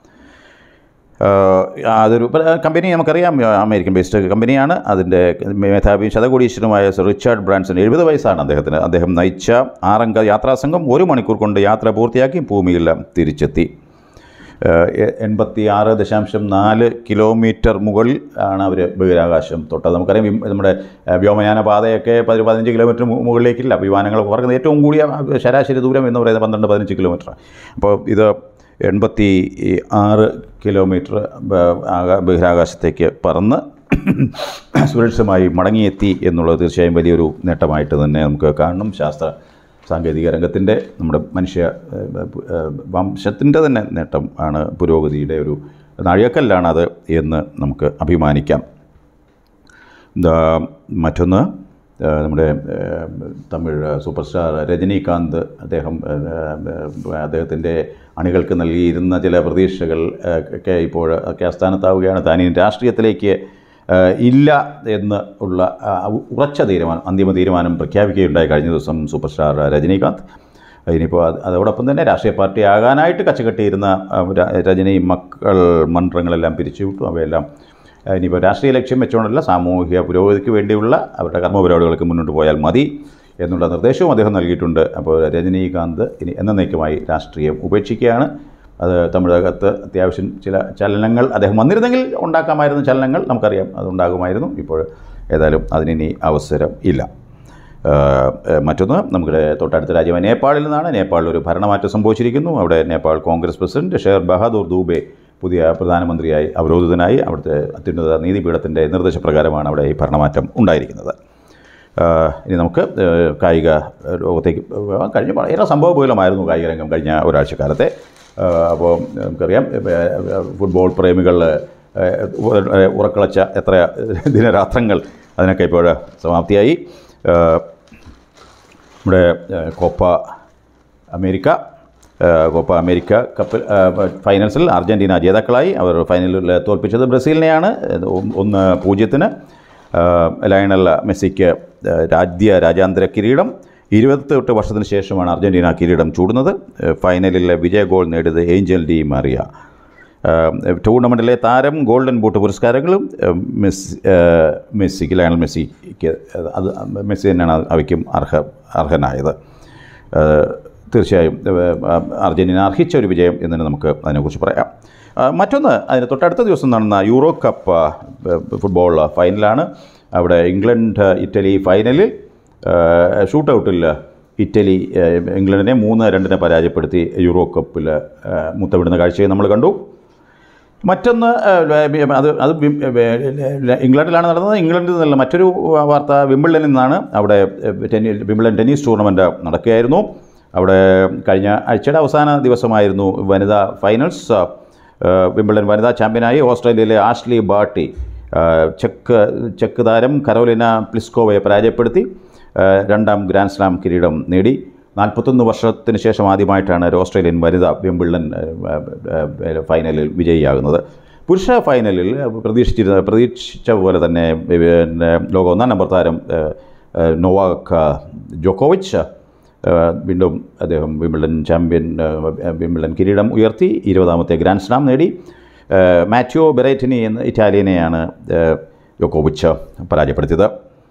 ആഹ് അതൊരു പ- കമ്പനി നമുക്കറിയാം ആ, അമേരിക്കൻ ബേസ്ഡ് കമ്പനിയാണ് അതിൻ്റെ മേധാവിയും ശതകോടീശ്വരനുമായ സർ റിച്ചാർഡ് ബ്രാൻസൺ എഴുപത് വയസ്സാണ് അദ്ദേഹത്തിന് അദ്ദേഹം നയിച്ച ആറംഗ യാത്രാസംഘം ഒരു മണിക്കൂർ കൊണ്ട് യാത്ര പൂർത്തിയാക്കി ഭൂമിയിൽ തിരിച്ചെത്തി എൺപത്തി ആറ് ദശാംശം നാല് കിലോമീറ്റർ മുകളിൽ ആണ് അവർ ബഹിരാകാശം തൊട്ടത് നമുക്കറിയാം വിം- നമ്മുടെ ആ, വ്യോമയാന പാതയൊക്കെ പതി പതിനഞ്ച് കിലോമീറ്റർ മു- മുകളിലേക്കില്ല വിമാനങ്ങൾ പറക്കുന്നത് ഏറ്റവും കൂടിയ ആ, ശരാശരി ദൂരം എന്ന് പറയുന്നത് പന്ത്രണ്ട് പതിനഞ്ച് കിലോമീറ്റർ അപ്പോൾ ഇത് എൺപത്തി ആറ് കിലോമീറ്റർ ബ- ആകാ- ബഹിരാകാശത്തേക്ക് പറന്ന് സുരക്ഷിതമായി മടങ്ങിയെത്തി എന്നുള്ളത് തീർച്ചയായും വലിയൊരു നേട്ടമായിട്ട് തന്നെ നമുക്ക് കാണണം ശാസ്ത്ര സാങ്കേതിക രംഗത്തിൻ്റെ നമ്മുടെ മനുഷ്യ ഏഹ്, ഏഹ്, വംശത്തിൻ്റെ തന്നെ നേട്ടം ആണ് പുരോഗതിയുടെ ഒരു നാഴികക്കല്ലാണത് എന്ന് നമുക്ക് അഭിമാനിക്കാം ദാ മറ്റൊന്ന് ആ, നമ്മുടെ ആ, തമിഴ് സൂപ്പർ സ്റ്റാർ രജനീകാന്ത് അദ്ദേഹം അദ്ദേഹത്തിൻ്റെ അണികൾക്ക് നൽകിയിരുന്ന ചില പ്രതീക്ഷകൾ ആ, ഒക്കെ ഇപ്പോൾ ഒക്കെ അസ്ഥാനത്താവുകയാണ് താൻ ഇനി രാഷ്ട്രീയത്തിലേക്ക് ഏഹ്, ഇല്ല എന്ന് ഉള്ള ആ, ഉറച്ച തീരുമാനം അന്തിമ തീരുമാനം പ്രഖ്യാപിക്കുകയുണ്ടായി കഴിഞ്ഞ ദിവസം സൂപ്പർ സ്റ്റാർ രജനീകാന്ത് ഇനിയിപ്പോൾ അത് അതോടൊപ്പം തന്നെ രാഷ്ട്രീയ പാർട്ടി ആകാനായിട്ട് കച്ചകെട്ടിയിരുന്ന ആ, ര- രജനി മക്കൾ മന്ത്രങ്ങളെല്ലാം പിരിച്ചുവിട്ടു അവയെല്ലാം ആ, ഇനിയിപ്പോൾ രാഷ്ട്രീയ ലക്ഷ്യം വെച്ചുകൊണ്ടല്ല സാമൂഹിക പുരോഗതിക്ക് വേണ്ടിയുള്ള അവരുടെ കർമ്മപരിപാടികൾക്ക് മുന്നോട്ട് പോയാൽ മതി എന്നുള്ള നിർദ്ദേശവും അദ്ദേഹം നൽകിയിട്ടുണ്ട് അപ്പോൾ രജനീകാന്ത് ഇനി എന്നേക്കുമായി രാഷ്ട്രീയം ഉപേക്ഷിക്കുകയാണ് അത് തമിഴകത്ത് അത്യാവശ്യം ചില ചലനങ്ങൾ അദ്ദേഹം വന്നിരുന്നെങ്കിൽ ഉണ്ടാക്കാമായിരുന്ന ചലനങ്ങൾ നമുക്കറിയാം അതുണ്ടാകുമായിരുന്നു ഇപ്പോൾ ഏതായാലും അതിനിനി അവസരം ഇല്ല ഏഹ്, ഏഹ്, മറ്റൊന്ന് നമ്മുടെ തൊട്ടടുത്ത രാജ്യമായ നേപ്പാളിൽ നിന്നാണ് നേപ്പാളിൽ ഒരു ഭരണമാറ്റം സംഭവിച്ചിരിക്കുന്നു അവിടെ നേപ്പാൾ കോൺഗ്രസ് പ്രസിഡന്റ് ഷേർ ബഹാദൂർ ദൂബെ പുതിയ പ്രധാനമന്ത്രിയായി അവരോധിതനായി അവിടുത്തെ അത്യുന്നത നീതിപീഠത്തിൻ്റെ നിർദ്ദേശപ്രകാരമാണ് അവിടെ ഈ ഭരണമാറ്റം ഉണ്ടായിരിക്കുന്നത് ഏഹ്, ഇനി നമുക്ക് ഏഹ്, കായിക ലോകത്തേക്ക് പോകാം. കഴിഞ്ഞ വളരെ സംഭവബഹുലമായിരുന്നു കായിക രംഗം കഴിഞ്ഞ ഒരാഴ്ചക്കാലത്തെ ഏഹ്, അപ്പോൾ നമുക്കറിയാം ഏഹ്, ഫുട്ബോൾ പ്രേമികൾ ഏഹ്, ഉ- ഉറക്കളച്ച എത്ര ദിനരാത്രങ്ങൾ അതിനൊക്കെ ഇപ്പോൾ സമാപ്തിയായി ഏഹ്, നമ്മുടെ ഏഹ്, കോപ്പ അമേരിക്ക ഏഹ്, കോപ്പ അമേരിക്ക കപ്പിൽ ഏഹ്, ഫൈനൽസിൽ അർജൻറ്റീന ജേതാക്കളായി അവർ ഫൈനലിൽ തോൽപ്പിച്ചത് ബ്രസീലിനെയാണ് ഏഹ്, ഒന്ന് ഒന്ന് പൂജ്യത്തിന് ഏഹ്, ലയണൽ മെസ്സിക്ക് ഏഹ്, രാജ്യ രാജ്യാന്തര കിരീടം ഇരുപത്തെട്ട് വർഷത്തിന് ശേഷമാണ് അർജൻറ്റീന കിരീടം ചൂടുന്നത് ഏഹ്, ഫൈനലിൽ വിജയ ഗോൾ നേടിയത് ഏഞ്ചൽ ഡി മറിയ ഏഹ്, ടൂർണമെൻറ്റിലെ താരം ഗോൾഡൻ ബൂട്ട് പുരസ്കാരങ്ങളും ഏഹ്, മെസ്സി ഏഹ്, മെസ്സിക്ക് ലയണൽ മെസ്സിക്ക് അത് മെസ്സി തന്നെയാണ് അവയ്ക്കും അർഹ അർഹനായത് ഏഹ്, തീർച്ചയായും ഏഹ്, അർജൻറ്റീന അർഹിച്ച ഒരു വിജയം എന്ന് തന്നെ നമുക്ക് അതിനെക്കുറിച്ച് പറയാം ആ, മറ്റൊന്ന് അതിന് തൊട്ടടുത്ത ദിവസം നടന്ന യൂറോ കപ്പ് ഏഹ്, ഫുട്ബോൾ ഫൈനലാണ് അവിടെ ഇംഗ്ലണ്ട് ഇറ്റലി ഫൈനലിൽ ഏഹ്, ഷൂട്ടൗട്ടിൽ ഇറ്റലി ഏഹ്, ഇംഗ്ലണ്ടിനെ മൂന്ന് രണ്ടിനെ പരാജയപ്പെടുത്തി യൂറോ കപ്പിൽ ഏഹ്, മുത്തമിടുന്ന കാഴ്ചയും നമ്മൾ കണ്ടു മറ്റൊന്ന് ഏഹ്, അത് അത് വിം- ഏഹ്, ഇംഗ്ലണ്ടിലാണ് നടന്നത് ഇംഗ്ലണ്ടിൽ നിന്നുള്ള മറ്റൊരു വാർത്ത വിംബിൾഡനിൽ നിന്നാണ് അവിടെ ഏഹ്, ടെന്നി വിംബിൾഡൻ ടെന്നീസ് ടൂർണമെൻറ്റ് നടക്കുകയായിരുന്നു അവിടെ കഴിഞ്ഞ ആഴ്ചയുടെ അവസാന ദിവസമായിരുന്നു വനിതാ ഫൈനൽസ് ഏഹ്, വിംബിൾഡൻ വനിതാ ചാമ്പ്യനായി ഓസ്ട്രേലിയയിലെ ആഷ്ലി ബാട്ടി ഏഹ്, ചെക്ക് ചെക്ക് താരം കരോലിന പ്ലിസ്കോവയെ പരാജയപ്പെടുത്തി ഏഹ്, രണ്ടാം ഗ്രാൻഡ് സ്ലാം കിരീടം നേടി നാൽപ്പത്തൊന്ന് വർഷത്തിന് ശേഷം ആദ്യമായിട്ടാണ് ഒരു ഓസ്ട്രേലിയൻ വനിത വിംബിൾഡൻ ഏഹ്, ഏഹ്, ഫൈനലിൽ വിജയിയാകുന്നത് പുരുഷ ഫൈനലിൽ പ്രതീക്ഷിച്ചിരുന്ന പ്രതീക്ഷിച്ച പോലെ തന്നെ പിന്നെ ലോക ഒന്നാം നമ്പർ താരം ഏഹ്, ഏഹ്, നൊവാക് ജോക്കോവിച്ച് ഏഹ്, വീണ്ടും അദ്ദേഹം വിംബിൾഡൻ ചാമ്പ്യൻ ഏഹ്, വിംബിൾഡൻ കിരീടം ഉയർത്തി ഇരുപതാമത്തെ ഗ്രാൻഡ് സ്ലാം നേടി ഏഹ്, മാറ്റിയോ ബെറേറ്റിനി എന്ന ഇറ്റാലിയനെയാണ് ഏഹ്, ജോക്കോവിച്ച് പരാജയപ്പെടുത്തിയത്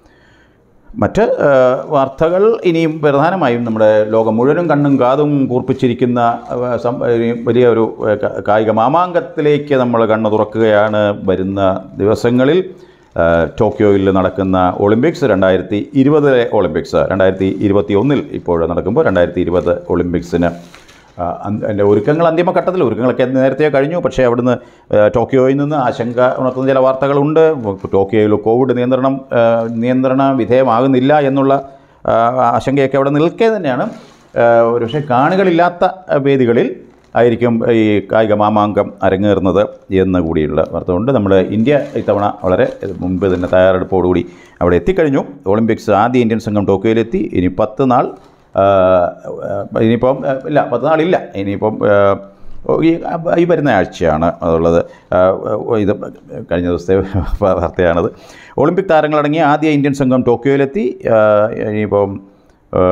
മറ്റ് ഏഹ്, വാർത്തകൾ ഇനിയും പ്രധാനമായും നമ്മുടെ ലോകം മുഴുവനും കണ്ണും കാതും കൂർപ്പിച്ചിരിക്കുന്ന ഏഹ്, സം- ഇനി വലിയ ഒരു ഏഹ്, ക- കായിക മാമാങ്കത്തിലേക്ക് നമ്മൾ കണ്ണ് തുറക്കുകയാണ് വരുന്ന ദിവസങ്ങളിൽ ഏഹ്, ടോക്കിയോയിൽ നടക്കുന്ന ഒളിമ്പിക്സ് രണ്ടായിരത്തി ഇരുപതിലെ ഒളിമ്പിക്സ് രണ്ടായിരത്തി ഇരുപത്തി ഒന്നിൽ ഇപ്പോൾ നടക്കുമ്പോൾ രണ്ടായിരത്തി ഇരുപത് ഒളിമ്പിക്സിന് ആ, അന്ത- അതിൻ്റെ ഒരുക്കങ്ങൾ അന്തിമഘട്ടത്തിൽ ഒരുക്കങ്ങളൊക്കെ നേരത്തെ കഴിഞ്ഞു പക്ഷേ അവിടുന്ന് ആ, ടോക്കിയോയിൽ നിന്ന് ആശങ്ക ഉണർത്തുന്ന ചില വാർത്തകളുണ്ട് ടോക്കിയോയിൽ കോവിഡ് നിയന്ത്രണം ആ, നിയന്ത്രണ വിധേയമാകുന്നില്ല എന്നുള്ള ആ, ആശങ്കയൊക്കെ അവിടെ നിൽക്കെ തന്നെയാണ് ആ, ഒരുപക്ഷെ കാണികളില്ലാത്ത വേദികളിൽ ആയിരിക്കും ഈ കായിക മാമാങ്കം അരങ്ങേറുന്നത് എന്ന് കൂടിയുള്ള വാർത്ത ഉണ്ട് നമ്മുടെ ഇന്ത്യ ഇത്തവണ വളരെ മുൻപ് തന്നെ തയ്യാറെടുപ്പോടുകൂടി അവിടെ എത്തിക്കഴിഞ്ഞു ഒളിമ്പിക്സ് ആദ്യ ഇന്ത്യൻ സംഘം ടോക്കിയോയിലെത്തി ഇനി പത്ത് നാൾ ആ, ആ, ഇനിയിപ്പം ആ, ഇല്ല പത്ത് നാളില്ല ഇനിയിപ്പം ആ, ഈ ഈ വരുന്ന ആഴ്ചയാണ് അതുള്ളത് ആ, ഇത് കഴിഞ്ഞ ദിവസത്തെ വാർത്തയാണത് ഒളിമ്പിക് താരങ്ങളടങ്ങിയ ആദ്യ ഇന്ത്യൻ സംഘം ടോക്കിയോയിലെത്തി ആ, ഇനിയിപ്പം ആ,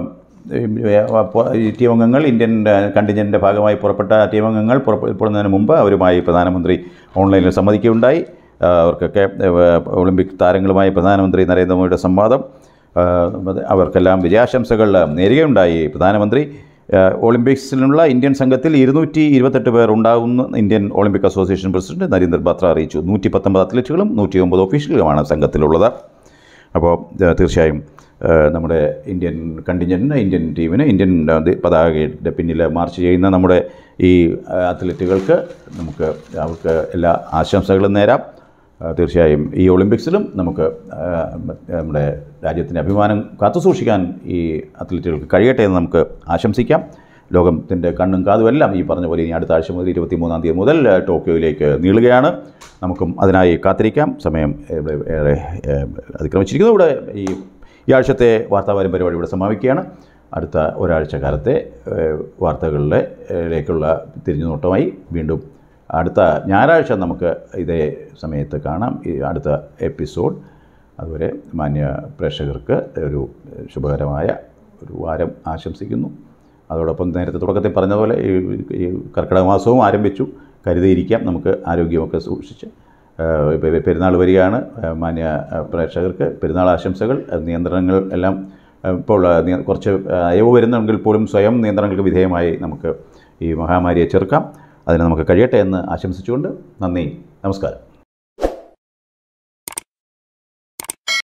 ഈ ടീം അംഗങ്ങൾ ഇന്ത്യൻ കണ്ടിജൻ്റെ ഭാഗമായി പുറപ്പെട്ട ടീം അംഗങ്ങൾ പുറപ്പെടുന്നതിന് മുമ്പ് അവരുമായി പ്രധാനമന്ത്രി ഓൺലൈനിൽ സംവദിക്കുകയുണ്ടായി ആ, അവർക്കൊക്കെ ആ, ഒളിമ്പിക് താരങ്ങളുമായി പ്രധാനമന്ത്രി നരേന്ദ്രമോദിയുടെ സംവാദം ആ, അത് അവർക്കെല്ലാം വിജയാശംസകൾ നേരുകയുണ്ടായി പ്രധാനമന്ത്രി ആ, ഒളിമ്പിക്സിലുള്ള ഇന്ത്യൻ സംഘത്തിൽ ഇരുന്നൂറ്റി ഇരുപത്തെട്ട് പേർ ഉണ്ടാകുന്ന Indian Olympic association president Narinder Batra അറിയിച്ചു നൂറ്റി പത്തൊമ്പത് അത്ലറ്റുകളും നൂറ്റി ഒമ്പത് ഒഫീഷ്യലുകളുമാണ് സംഘത്തിലുള്ളത് അപ്പോൾ ആ, തീർച്ചയായും ആ, നമ്മുടെ ഇന്ത്യൻ കണ്ടിഞ്ചൻറ്റിന് ഇന്ത്യൻ ടീമിന് ഇന്ത്യൻ ആ, ദി- പതാകയുടെ പിന്നിൽ മാർച്ച് ചെയ്യുന്ന നമ്മുടെ ഈ ആ, അത്ലറ്റുകൾക്ക് നമുക്ക് അവർക്ക് എല്ലാ ആശംസകളും നേരാം ആ, തീർച്ചയായും ഈ ഒളിമ്പിക്സിലും നമുക്ക് ആ, നമ്മുടെ രാജ്യത്തിൻ്റെ അഭിമാനം കാത്തുസൂക്ഷിക്കാൻ ഈ അത്ലറ്റുകൾക്ക് കഴിയട്ടെ എന്ന് നമുക്ക് ആശംസിക്കാം ലോകത്തിൻ്റെ കണ്ണും കാതും എല്ലാം ഈ പറഞ്ഞ പോലെ ഇനി അടുത്ത ആഴ്ച മുതൽ ഇരുപത്തി മൂന്നാം തീയതി മുതൽ ആ, ടോക്കിയോയിലേക്ക് നീളുകയാണ് നമുക്കും അതിനായി കാത്തിരിക്കാം സമയം ഏറെ ഏറെ ഏ, അതിക്രമിച്ചിരിക്കുന്നു ഇവിടെ ഈ ഈ ആഴ്ചത്തെ വാർത്താവാരം പരിപാടി ഇവിടെ സമാപിക്കുകയാണ് അടുത്ത ഒരാഴ്ച കാലത്തെ ഏ, വാർത്തകളിലെ ഏ, ലേക്കുള്ള തിരിഞ്ഞുനോട്ടമായി വീണ്ടും അടുത്ത ഞായറാഴ്ച നമുക്ക് ഇതേ സമയത്ത് കാണാം ഈ അടുത്ത എപ്പിസോഡ് അതുവരെ മാന്യ പ്രേക്ഷകർക്ക് ഒരു ശുഭകരമായ ഒരു വാരം ആശംസിക്കുന്നു അതോടൊപ്പം നേരത്തെ തുടക്കത്തിൽ പറഞ്ഞ പോലെ ഈ ഈ കർക്കിടക മാസവും ആരംഭിച്ചു കരുതിയിരിക്കാം നമുക്ക് ആരോഗ്യമൊക്കെ സൂക്ഷിച്ച് ഏഹ് ഇപ്പൊ പെരുന്നാൾ വരികയാണ് ഏഹ് മാന്യ ഏഹ് പ്രേക്ഷകർക്ക് പെരുന്നാൾ ആശംസകൾ ഏഹ് നിയന്ത്രണങ്ങൾ എല്ലാം ഏഹ് ഇപ്പോൾ ഏഹ് നിയ- കുറച്ച് ഏഹ് അയവ് വരുന്നെങ്കിൽ പോലും സ്വയം നിയന്ത്രണങ്ങൾക്ക് വിധേയമായി നമുക്ക് ഈ മഹാമാരിയെ ചെറുക്കാം അതിന് നമുക്ക് കഴിയട്ടെ എന്ന് ആശംസിച്ചുകൊണ്ട് നന്ദി നമസ്കാരം